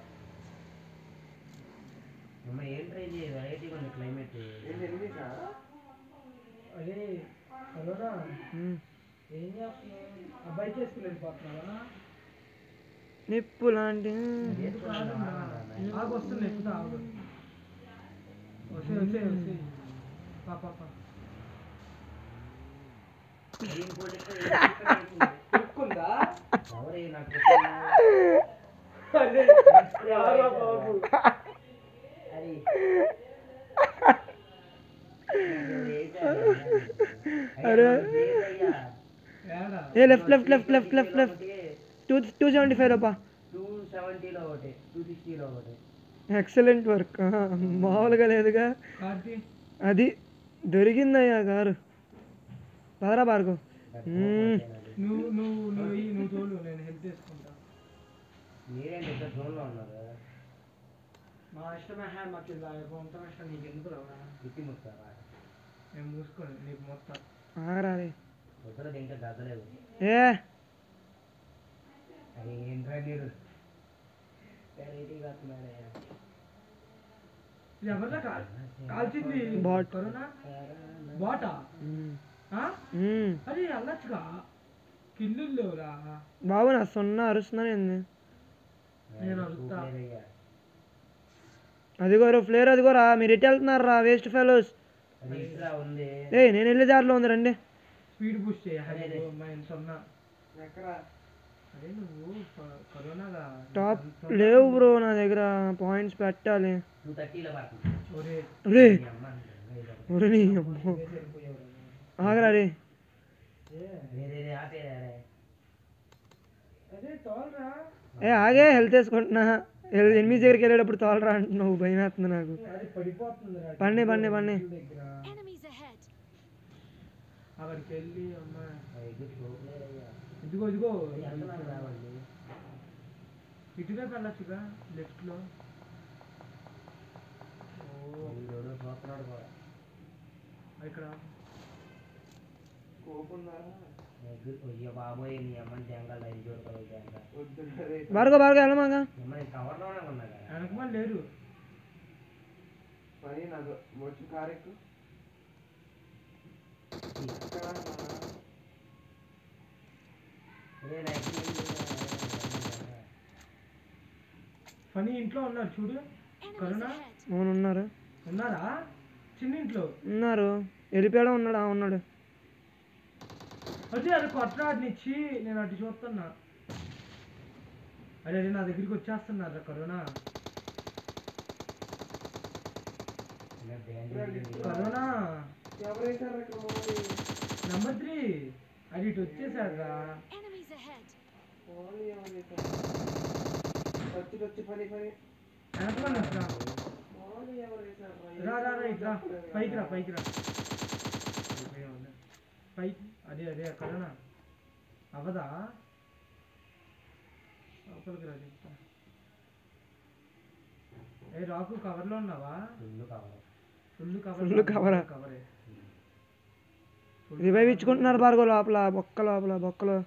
Speaker 6: అమ్మ ఏం ట్రై చేయ వెరైటీగా ఉంది క్లైమేట్
Speaker 3: ఏంటి ఎనిమిసా
Speaker 4: అదే కరోనా
Speaker 5: మ్.
Speaker 4: ఏం చేస్తున్నావు అబ్బాయి చేసుకుని వెళ్ళిపోతున్నావా
Speaker 5: నిప్పు లాంటి
Speaker 4: ఆగు వస్తుంది ఎక్కుతా ఆగు వస్తే వస్తే వస్తే పా పా పా ఎక్కుందా
Speaker 6: ఎవరే నాకు
Speaker 4: అదే యారా బాబు
Speaker 6: అది
Speaker 5: అరే.
Speaker 4: ఏడా
Speaker 5: ఏ left left left left left left two two seventy five రూపా
Speaker 6: టూ సెవెంటీలో ఒకటి టూ సిక్స్టీలో ఒకటి
Speaker 5: ఎక్సలెంట్ వర్క్ మామూలుగా లేదుగా
Speaker 4: కార్తీ
Speaker 5: అది దొరికిందయ్యా కారు పదరా భార్గవ్ మ్మ్.
Speaker 4: నువ్వు నువ్వు నువ్వు ఇయ్యి, నువ్వు తోలు నేను హెల్ప్ చేసుకుంటా
Speaker 6: మీరేంటి ఇంత జోన్లో ఉన్నారు
Speaker 4: మా ఇష్టమే హ్యా మాకు ఇలా ఉంటాం ఇష్టం నీకు ఎందుకు రావా
Speaker 6: తిప్పి ముస్తారా
Speaker 4: నేను మూసుకోను నీకు మొత్తం
Speaker 5: ఆగరా రే
Speaker 6: పొద్దున ఇంకా గద్దలేదు
Speaker 5: ఏ
Speaker 6: అది ఏంట్రా మీరు వెరైటీగా వస్తున్నారయ్యా
Speaker 4: ఇది ఎవరిదా కాల్ కాల్చింది
Speaker 5: బాట్.
Speaker 4: కరోనా బాటా
Speaker 5: మ్మ్.
Speaker 4: ఆ?
Speaker 5: మ్మ్.
Speaker 4: అరే వెళ్ళొచ్చుగా కిల్లు లేవురా
Speaker 5: బాబు నా సున్నా అరుస్తున్నాను ఏంది
Speaker 4: నేను అడుగుతా.
Speaker 6: చూపలేదయ్యా.
Speaker 5: అదిగోరు ఫ్లేర్ అదిగోరా మీరు ఎటు వెళ్తున్నారు రా వేస్ట్ ఫెలోస్
Speaker 6: అది ఇట్లా ఉంది
Speaker 5: ఏ నేను వెళ్ళే దారిలో ఉంది రండి
Speaker 4: స్పీడ్ బూస్ట్ చేయ
Speaker 6: అదే, అదే.
Speaker 4: మా ఇంత ఉన్నా
Speaker 3: ఎక్కడ
Speaker 4: అరే నువ్వు ప- కరోనాగా
Speaker 5: టాప్ లేవు బ్రో నా దగ్గర పాయింట్స్ పెట్టాలి
Speaker 6: టూ థర్టీలో పడుతుంది
Speaker 4: ఒరే
Speaker 5: రే
Speaker 6: మీ అమ్మ
Speaker 5: ఒరే నీ అమ్మో
Speaker 4: ఇవే సరిపోయేవారు.
Speaker 5: ఆగరా రే
Speaker 4: ఏ,
Speaker 6: వేరే ఆపేదా
Speaker 4: అదే తోలరా
Speaker 5: ఏ ఆగే హెల్త్ వేసుకుంటున్నా ఎల్- ఎనిమిది దగ్గరికి వెళ్ళేటప్పుడు తోలరా అంటున్నావు భయం వేస్తుంది నాకు
Speaker 4: అది పడిపోతుంది రా
Speaker 5: పన్నే, పన్నే, పన్నే.
Speaker 4: దగ్గర
Speaker 7: Enemies ahead.
Speaker 4: అక్కడికి వెళ్ళి అమ్మ
Speaker 6: ఎగ్గు చూపలేదయ్యా
Speaker 4: ఇదిగో ఇదిగో
Speaker 6: ఎంతమంది రావండి
Speaker 4: ఇటువైపు వెళ్ళొచ్చుగా లెఫ్ట్ లో ఓ
Speaker 6: వీడు చూస్తున్నాడు కూడా
Speaker 4: ఇక్కడ
Speaker 3: కోపుందా
Speaker 6: ఎగ్గు అయ్యో బాబోయ్ నీ అమ్మని జంగల్ ఐదు చూడతావు జంగల్
Speaker 3: వద్దురే
Speaker 5: బార్గో బార్గో వెళ్ళమాగా
Speaker 6: అమ్మని కవర్లోనే ఉన్నా కదా
Speaker 4: వెనకమని లేరు
Speaker 3: పని నాకు వచ్చి కారెక్కు ఎక్కడ
Speaker 6: అదే నా ఎగ్గు ఏం చేయాలి?
Speaker 4: పని ఇంట్లో ఉన్నారు చూడు
Speaker 7: Enemies
Speaker 4: Corona?
Speaker 7: ahead.
Speaker 5: అవును ఉన్నారు
Speaker 4: ఉన్నారా చిన్న ఇంట్లో
Speaker 5: ఉన్నారు వెళ్ళిపోయాడా ఉన్నాడా ఉన్నాడు
Speaker 4: అదే అది కొట్టరాడినిచ్చి నేను అటు చూస్తున్నా అరే అరే నా దగ్గరికి వచ్చేస్తున్నారు కరోనా
Speaker 6: ఇలా బ్యాండేజ్ ఉంది.
Speaker 4: కరోనా
Speaker 3: ఎవరైతే ఇక్కడ మమ్మల్ని
Speaker 4: నెంబర్ త్రీ అది ఇటు వచ్చేసాడు రా
Speaker 7: Enemies ahead.
Speaker 3: వచ్చి వచ్చి పని పని
Speaker 4: వెనకమని రా
Speaker 3: వాళ్ళు ఎవరు వేశారు
Speaker 4: రా రా రా ఇట్రా పైకి రా పైకి రా పైకి అదే అదే అక్కడనా అవదా లోపలికి రా చెప్తా ఏ రాకు కవర్లో ఉన్నావా ఫుల్ కవర్
Speaker 5: Full cover ఆ?
Speaker 4: కవరే
Speaker 5: రివైవ్ ఇచ్చుకుంటున్నారు బార్గో లోపల బొక్క లోపల బొక్కలో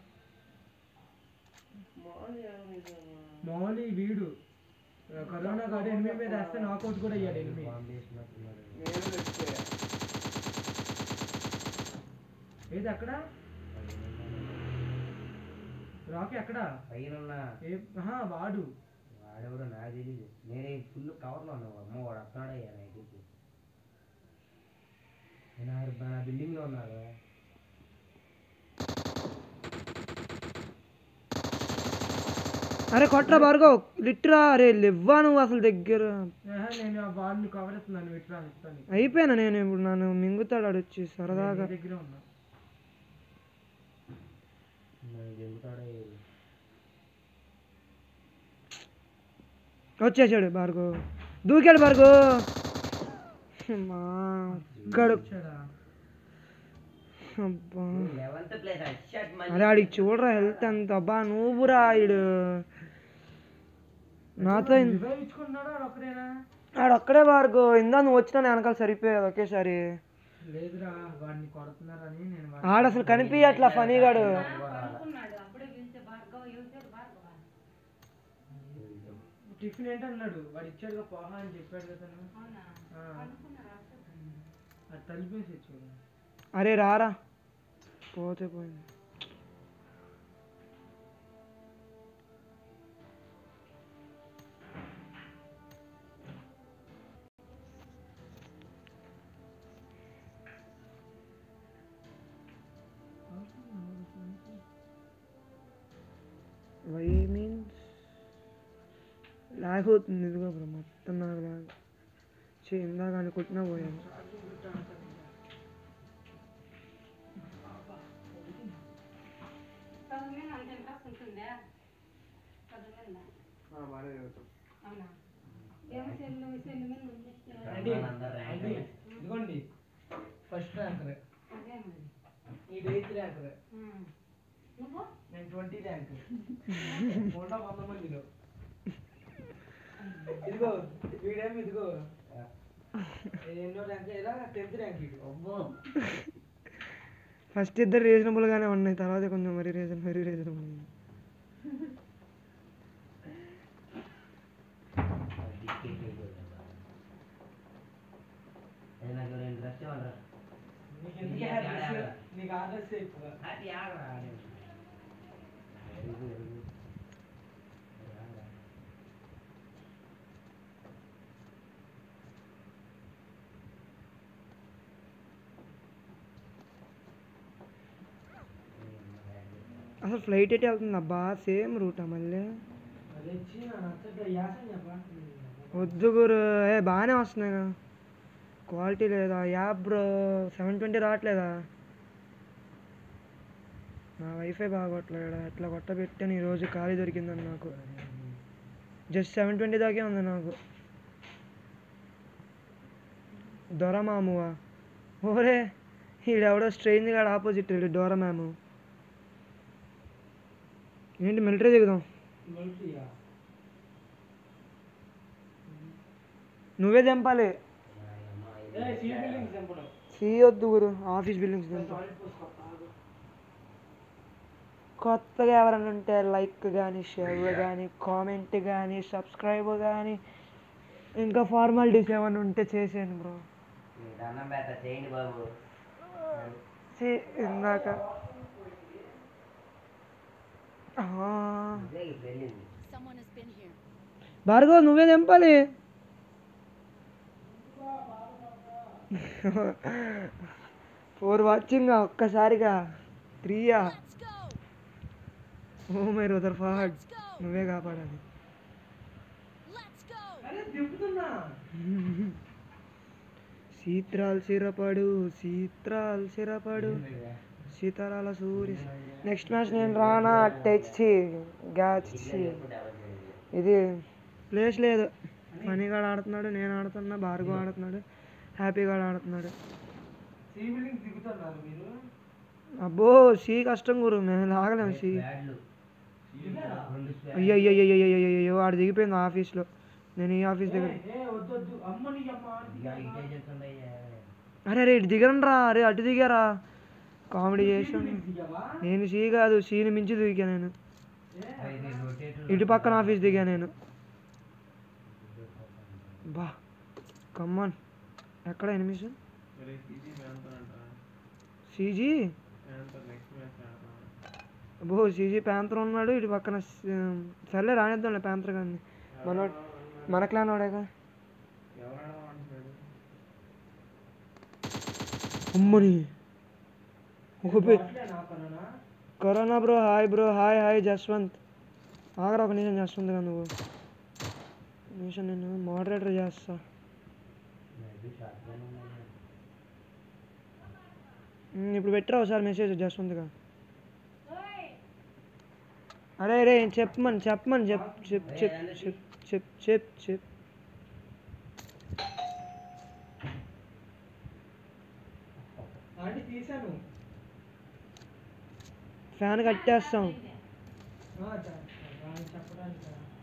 Speaker 4: మౌలి వీడు కరోనా కాదు ఎనిమిది మీద వేస్తే నాకౌట్ కూడా అయ్యాడు ఎనిమిది
Speaker 3: నేను తెచ్చే
Speaker 4: ఏది అక్కడ రాకి ఎక్కడ
Speaker 6: పైన
Speaker 4: ఏ ఆహా, వాడు
Speaker 6: వాడెవడో నాకు తెలియదు నేనే ఫుల్ కవర్లో ఉన్నావు అమ్మ వాడు వస్తున్నాడయ్యా నా ఇంటికి నేను ఆ- నా బిల్డింగ్లో ఉన్నాడు
Speaker 5: అరే కొట్రా బార్గో లిట్రా అరే లేవ్వా నువ్వు అసలు దగ్గర
Speaker 4: ఆహా, నేను ఆ వాడిని కవర్ ఎత్తున్నాను విట్రా ఇస్తాను
Speaker 5: అయిపోయాను నేను ఇప్పుడు నన్ను మింగుతాడు ఆడు వచ్చి సరదాగా
Speaker 4: నీ దగ్గరే ఉన్నా
Speaker 6: నన్ను చెబుతాడే
Speaker 5: వచ్చేసాడు భార్గో దూకాడు భార్గో మా ఒక్కడు
Speaker 4: వచ్చాడా
Speaker 5: అబ్బా
Speaker 6: లెవెన్త్ ప్లేస్ షర్ట్ మళ్ళీ
Speaker 5: అరే ఆడికి చూడరా హెల్త్ ఎంత అబ్బా నువ్వురా ఈడు నాతో ఇన్-
Speaker 4: రివైవ్ ఇచ్చుకుంటున్నాడా వాడు ఒక్కడేనా
Speaker 5: ఆడొక్కడే భార్గో ఇందా నువ్వు వచ్చినా నేను వెనకాల సరిపోయాడు ఒకేసారి
Speaker 4: లేదురా వాడిని కొడుతున్నారని నేను వాడిని-
Speaker 5: ఆడ అసలు కనిపించట్లా ఫనీగాడు
Speaker 8: పడుకున్నాడు అప్పుడే పిలిచే భార్గవ యువతడు భార్గవ
Speaker 4: టిఫిన్ ఏంటన్నాడు వాడు ఇచ్చాడుగా పోహా అని చెప్పాడు కదా నువ్వు.
Speaker 8: అవునా
Speaker 4: ఆ,
Speaker 8: పడుకున్నారా
Speaker 4: అది తలిపేసి ఇచ్చాడు
Speaker 5: అరే రారా పోతే పోయింది వై మీన్స్ లాగ్ అవుతుంది ఇదిగో బ్రో మొత్తం నాకు లాగ్ చే ఇందాక అనుకుంటున్నా పోయాను
Speaker 8: చదువు మీద అంత ఇంట్రెస్ట్ ఉంటుందా చదువు మీద
Speaker 3: బాగానే చదువుతాం
Speaker 8: అవునా ఏమో సెల్లు సెల్లు మీద ఉంది
Speaker 4: అండి
Speaker 6: అందరూ ర్యాంక్
Speaker 4: అండి ఇదిగోండి ఫస్ట్ ర్యాంకర్
Speaker 8: అదే మరి
Speaker 4: ఈ ఎయిత్ ర్యాంకర్
Speaker 8: ఉమ్. నువ్వు
Speaker 4: నేను ట్వంటీ ర్యాంక్ నూట వంద మందిలో ఇదిగో వీడేమి ఇదిగో ఎన్నో ర్యాంక్ ఇలా టెన్త్ ర్యాంక్ ఇది
Speaker 6: అబ్బో
Speaker 5: ఫస్ట్ ఇద్దరు రీజనబుల్గానే ఉన్నాయి తర్వాత కొంచెం మరీ రీజన్ మరీ రీజనబుల్ ఉంది
Speaker 6: అది నాకు రెండు డ్రెస్ ఇవ్వండి
Speaker 4: నీకు ఎందుకే హ్యాపీస్ నీకు ఆర్డర్స్ ఎక్కువ
Speaker 6: అది ఆడరా
Speaker 5: అసలు ఫ్లైట్ ఎటు వెళ్తుంది అబ్బా సేమ్ రూటా మళ్ళీ
Speaker 4: అది వచ్చి నా నచ్చట్టు యాసం చెప్పా
Speaker 5: వద్దు గురు ఏ బాగానే వస్తున్నాయి కదా క్వాలిటీ లేదా యాప్ బ్రో సెవెన్ ట్వంటీ రావట్లేదా నా వైఫై బాగోట్లేదు ఎట్లా కొట్ట పెట్టాను ఈరోజు ఖాళీ దొరికిందని నాకు జస్ట్ సెవెన్ ట్వంటీ దాకే ఉంది నాకు దొరమామువా ఓరే ఈడెవడో స్ట్రేంజ్ గాడు ఆపోజిట్ వీడు డోరమాము ఏంటి మిలిటరీ దిగుదాం
Speaker 4: మిలిటరీయా
Speaker 5: నువ్వే తెంపాలి
Speaker 4: ఏ సీ బిల్డింగ్స్ చంపడం
Speaker 5: సీ వద్దు గురు ఆఫీస్ బిల్డింగ్స్ తెంపు
Speaker 4: సాలిడ్ పోసుకో ఆగు.
Speaker 5: కొత్తగా ఎవరైనా ఉంటే లైక్ కానీ షేర్ కానీ కామెంట్ కానీ సబ్స్క్రైబ్ కానీ ఇంకా ఫార్మాలిటీస్ ఏమైనా ఉంటే చేసేయండి బ్రో
Speaker 6: దండం పెడతా చేయండి బాబు
Speaker 5: ఇందాక ఆ,
Speaker 6: ఇదే ఇప్పుడు వెళ్ళింది
Speaker 7: Someone has been here.
Speaker 5: Bhargav నువ్వే తెంపాలి ఫోర్ వాచింగ్ ఒక్కసారిగా త్రీయా
Speaker 7: Let's go.
Speaker 5: ఓ మై రదర్ ఫాడ్
Speaker 7: Let's go.
Speaker 5: నువ్వే కాపాడాలి
Speaker 7: Let's go.
Speaker 4: అరే దింపుతున్నా
Speaker 5: సీత్రాల్ సిరపడు సీత్రాల్ సిరపడు సీతారాల సూరి నెక్స్ట్ మ్యాచ్ నేను రానా టచ్ గ్యాచ్ ఇది ప్లేస్ లేదు ఫనీగా ఆడుతున్నాడు నేను ఆడుతున్నా భార్గవ్ ఆడుతున్నాడు హ్యాపీగా ఆడుతున్నాడు
Speaker 4: సీ బిల్డింగ్ దిగుతున్నారు మీరు
Speaker 5: అబ్బో సి కష్టం గురు మేము లాగలేము సి
Speaker 6: బ్యాడ్లు రెండు స్పే-
Speaker 5: అయ్యో అయ్యో అయ్యో అయ్యో అయ్యో అయ్యో ఆడు దిగిపోయింది ఆఫీస్లో నేను ఈ ఆఫీస్ దగ్గర
Speaker 4: ఏ వద్దు వద్దు అమ్మ నీ అమ్మ
Speaker 6: ఇక ఇటే చెప్తుందయ్యా
Speaker 5: అరే అరే ఇటు దిగరండి రా అరే అటు దిగారా కామెడీ చేసాను
Speaker 4: దిగావా
Speaker 5: నేను సి కాదు సీని మించి దిగా నేను
Speaker 6: ఇది రొటేట్
Speaker 5: ఇటు పక్కన ఆఫీస్ దిగా నేను బా కమ్మన్ ఎక్కడ ఎనిమిస్
Speaker 3: మరి ఇది అంటారంట
Speaker 5: సీజీ
Speaker 3: నెక్స్ట్ మ్యాచ్ ఆడతాం
Speaker 5: అబ్బో సీజీ ప్యాంతర్ ఉన్నాడు ఇటు పక్కన స- సర్లే రానిద్దాంలే ప్యాంతర్ కానీ మన మన క్లాన్ వాడేగా
Speaker 3: ఎవరు ఆడమంటున్నాడు
Speaker 5: అమ్మని ఓపి
Speaker 4: నా corona
Speaker 5: corona bro hi bro hi hi Jaswanth ఆగరా ఒక నిమిషం జస్వంత్ గా నువ్వు నిమిషం నేను మోడరేటర్ చేస్తా ఉమ్, ఇప్పుడు పెట్టరా ఒకసారి మెసేజ్ జస్వంత్గా అరే రే చెప్పమని చెప్పమని చెప్ చెప్ చెప్ చెప్ చెప్ చెప్ చెప్
Speaker 4: ఆంటీ తీసాను
Speaker 5: ఫ్యాన్ కట్టేస్తాం
Speaker 4: ఆ, చ- ఆయన చెప్పడానికి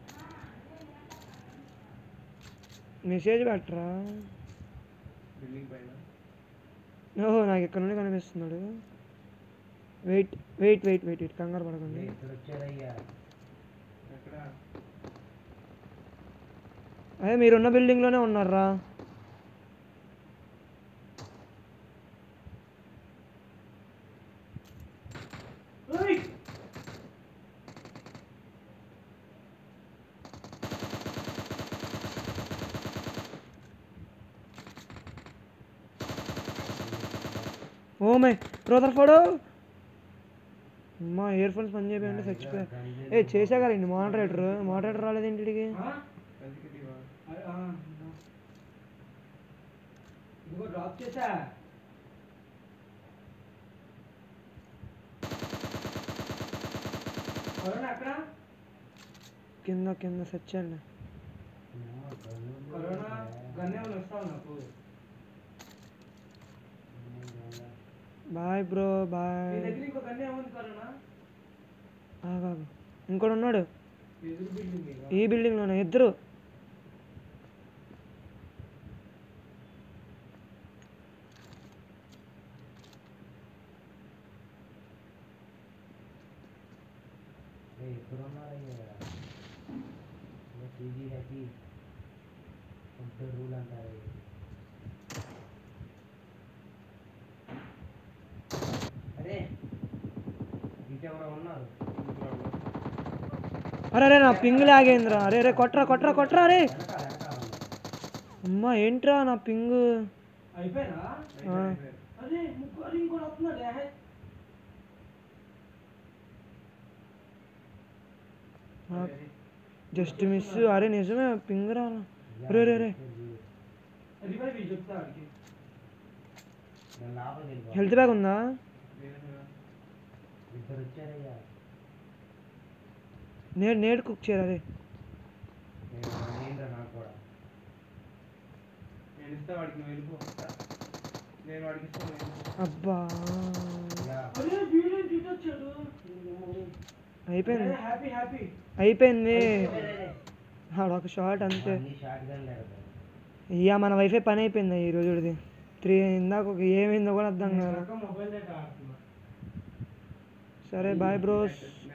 Speaker 5: మెసేజ్ పెట్టరా
Speaker 3: బిల్డింగ్ పైన
Speaker 5: ఓహో నాకు ఇక్కడ నుండి కనిపిస్తున్నాడు wait wait wait wait wait కంగారు పడకండి
Speaker 6: ఇక్కడ వచ్చారయ్యా
Speaker 3: ఎక్కడ
Speaker 5: అదే మీరున్న బిల్డింగ్లోనే ఉన్నారా
Speaker 4: ఓయ్!
Speaker 5: ఓ మై బ్రదర్ ఫోడో అమ్మా ఇయర్ ఫోన్స్ పని చేయమంటే చచ్చిపోయా ఏ చేసా కదండి మోడరేటర్ మోడరేటర్ రాలేదేంటి వీడికి
Speaker 4: ఆ?
Speaker 3: ఎగ్జిక్యూటివ్
Speaker 4: ఆ, ఆ, ఆ. ఇదిగో డ్రాప్ చేసా కరోనా అక్కడ
Speaker 5: కింద కింద సచ్చండి
Speaker 4: కరోనా గన్నే వస్తావు నాకు
Speaker 5: బాయ్ బ్రో
Speaker 4: నీ
Speaker 5: బాయ్
Speaker 4: దగ్గర ఇంకో గన్నే ఉంది కరోనా
Speaker 5: ఆగాగు ఇంకోటి ఉన్నాడు
Speaker 4: ఎదురు బిల్డింగ్ మీద
Speaker 5: ఈ బిల్డింగ్లోనే ఇద్దరు
Speaker 6: ఎక్కడ ఉన్నారయ్యా టీవీ హ్యాపీ ఫుడ్ రూల్ అంటారు అరే ఇంకెవరో ఉన్నారు
Speaker 5: అరే అరే నా పింగ్ లాగేంద్రా అరే అరే కొట్రా కొట్రా కొట్రా అరే
Speaker 6: వెనకాల వెనకాల ఉన్నారు
Speaker 5: అమ్మా ఏంట్రా నా పింగ్
Speaker 4: అయిపోయినా
Speaker 5: ఆ.
Speaker 4: అరే ముగ్గురు ఇంకోటి వస్తున్నాడు ఏ?
Speaker 5: జస్ట్ మిస్ అరే నిజమే పింగ్ రా రే రే రే
Speaker 4: రివైవ్ ఇయ్యి, చెప్తా వాడికి
Speaker 6: నేను లోపలికి వెళ్ళిపో
Speaker 5: హెల్త్ బ్యాగ్ ఉందా
Speaker 6: ఇద్దరు వచ్చారయ్యా
Speaker 5: నేడు నేడు కుక్ చేయరా అరే
Speaker 6: నేను ఏంట్రా నాకు కూడా
Speaker 3: నేను ఇస్తా వాడికి నువ్వు వెళ్ళిపో నేను వాడికి ఇస్తాను నేను ఇస్తా.
Speaker 5: అబ్బా
Speaker 6: యా
Speaker 4: అరే వీడియో తీసొచ్చాడు
Speaker 5: అయిపోయింది
Speaker 4: హ్యాపీ హ్యాపీ
Speaker 5: అయిపోయింది ఆడొక షాట్ అంతే
Speaker 6: అన్ని షార్ట్ గన్ లేదు
Speaker 5: ఇయ్యా మన వైఫై పని అయిపోయింది ఈ రోజుది త్రీ ఇందాక ఒక ఏమైందో కూడా అర్థం కాదు
Speaker 4: మొబైల్ డేటా ఆడుతున్నా
Speaker 5: సరే బాయ్ బ్రోస్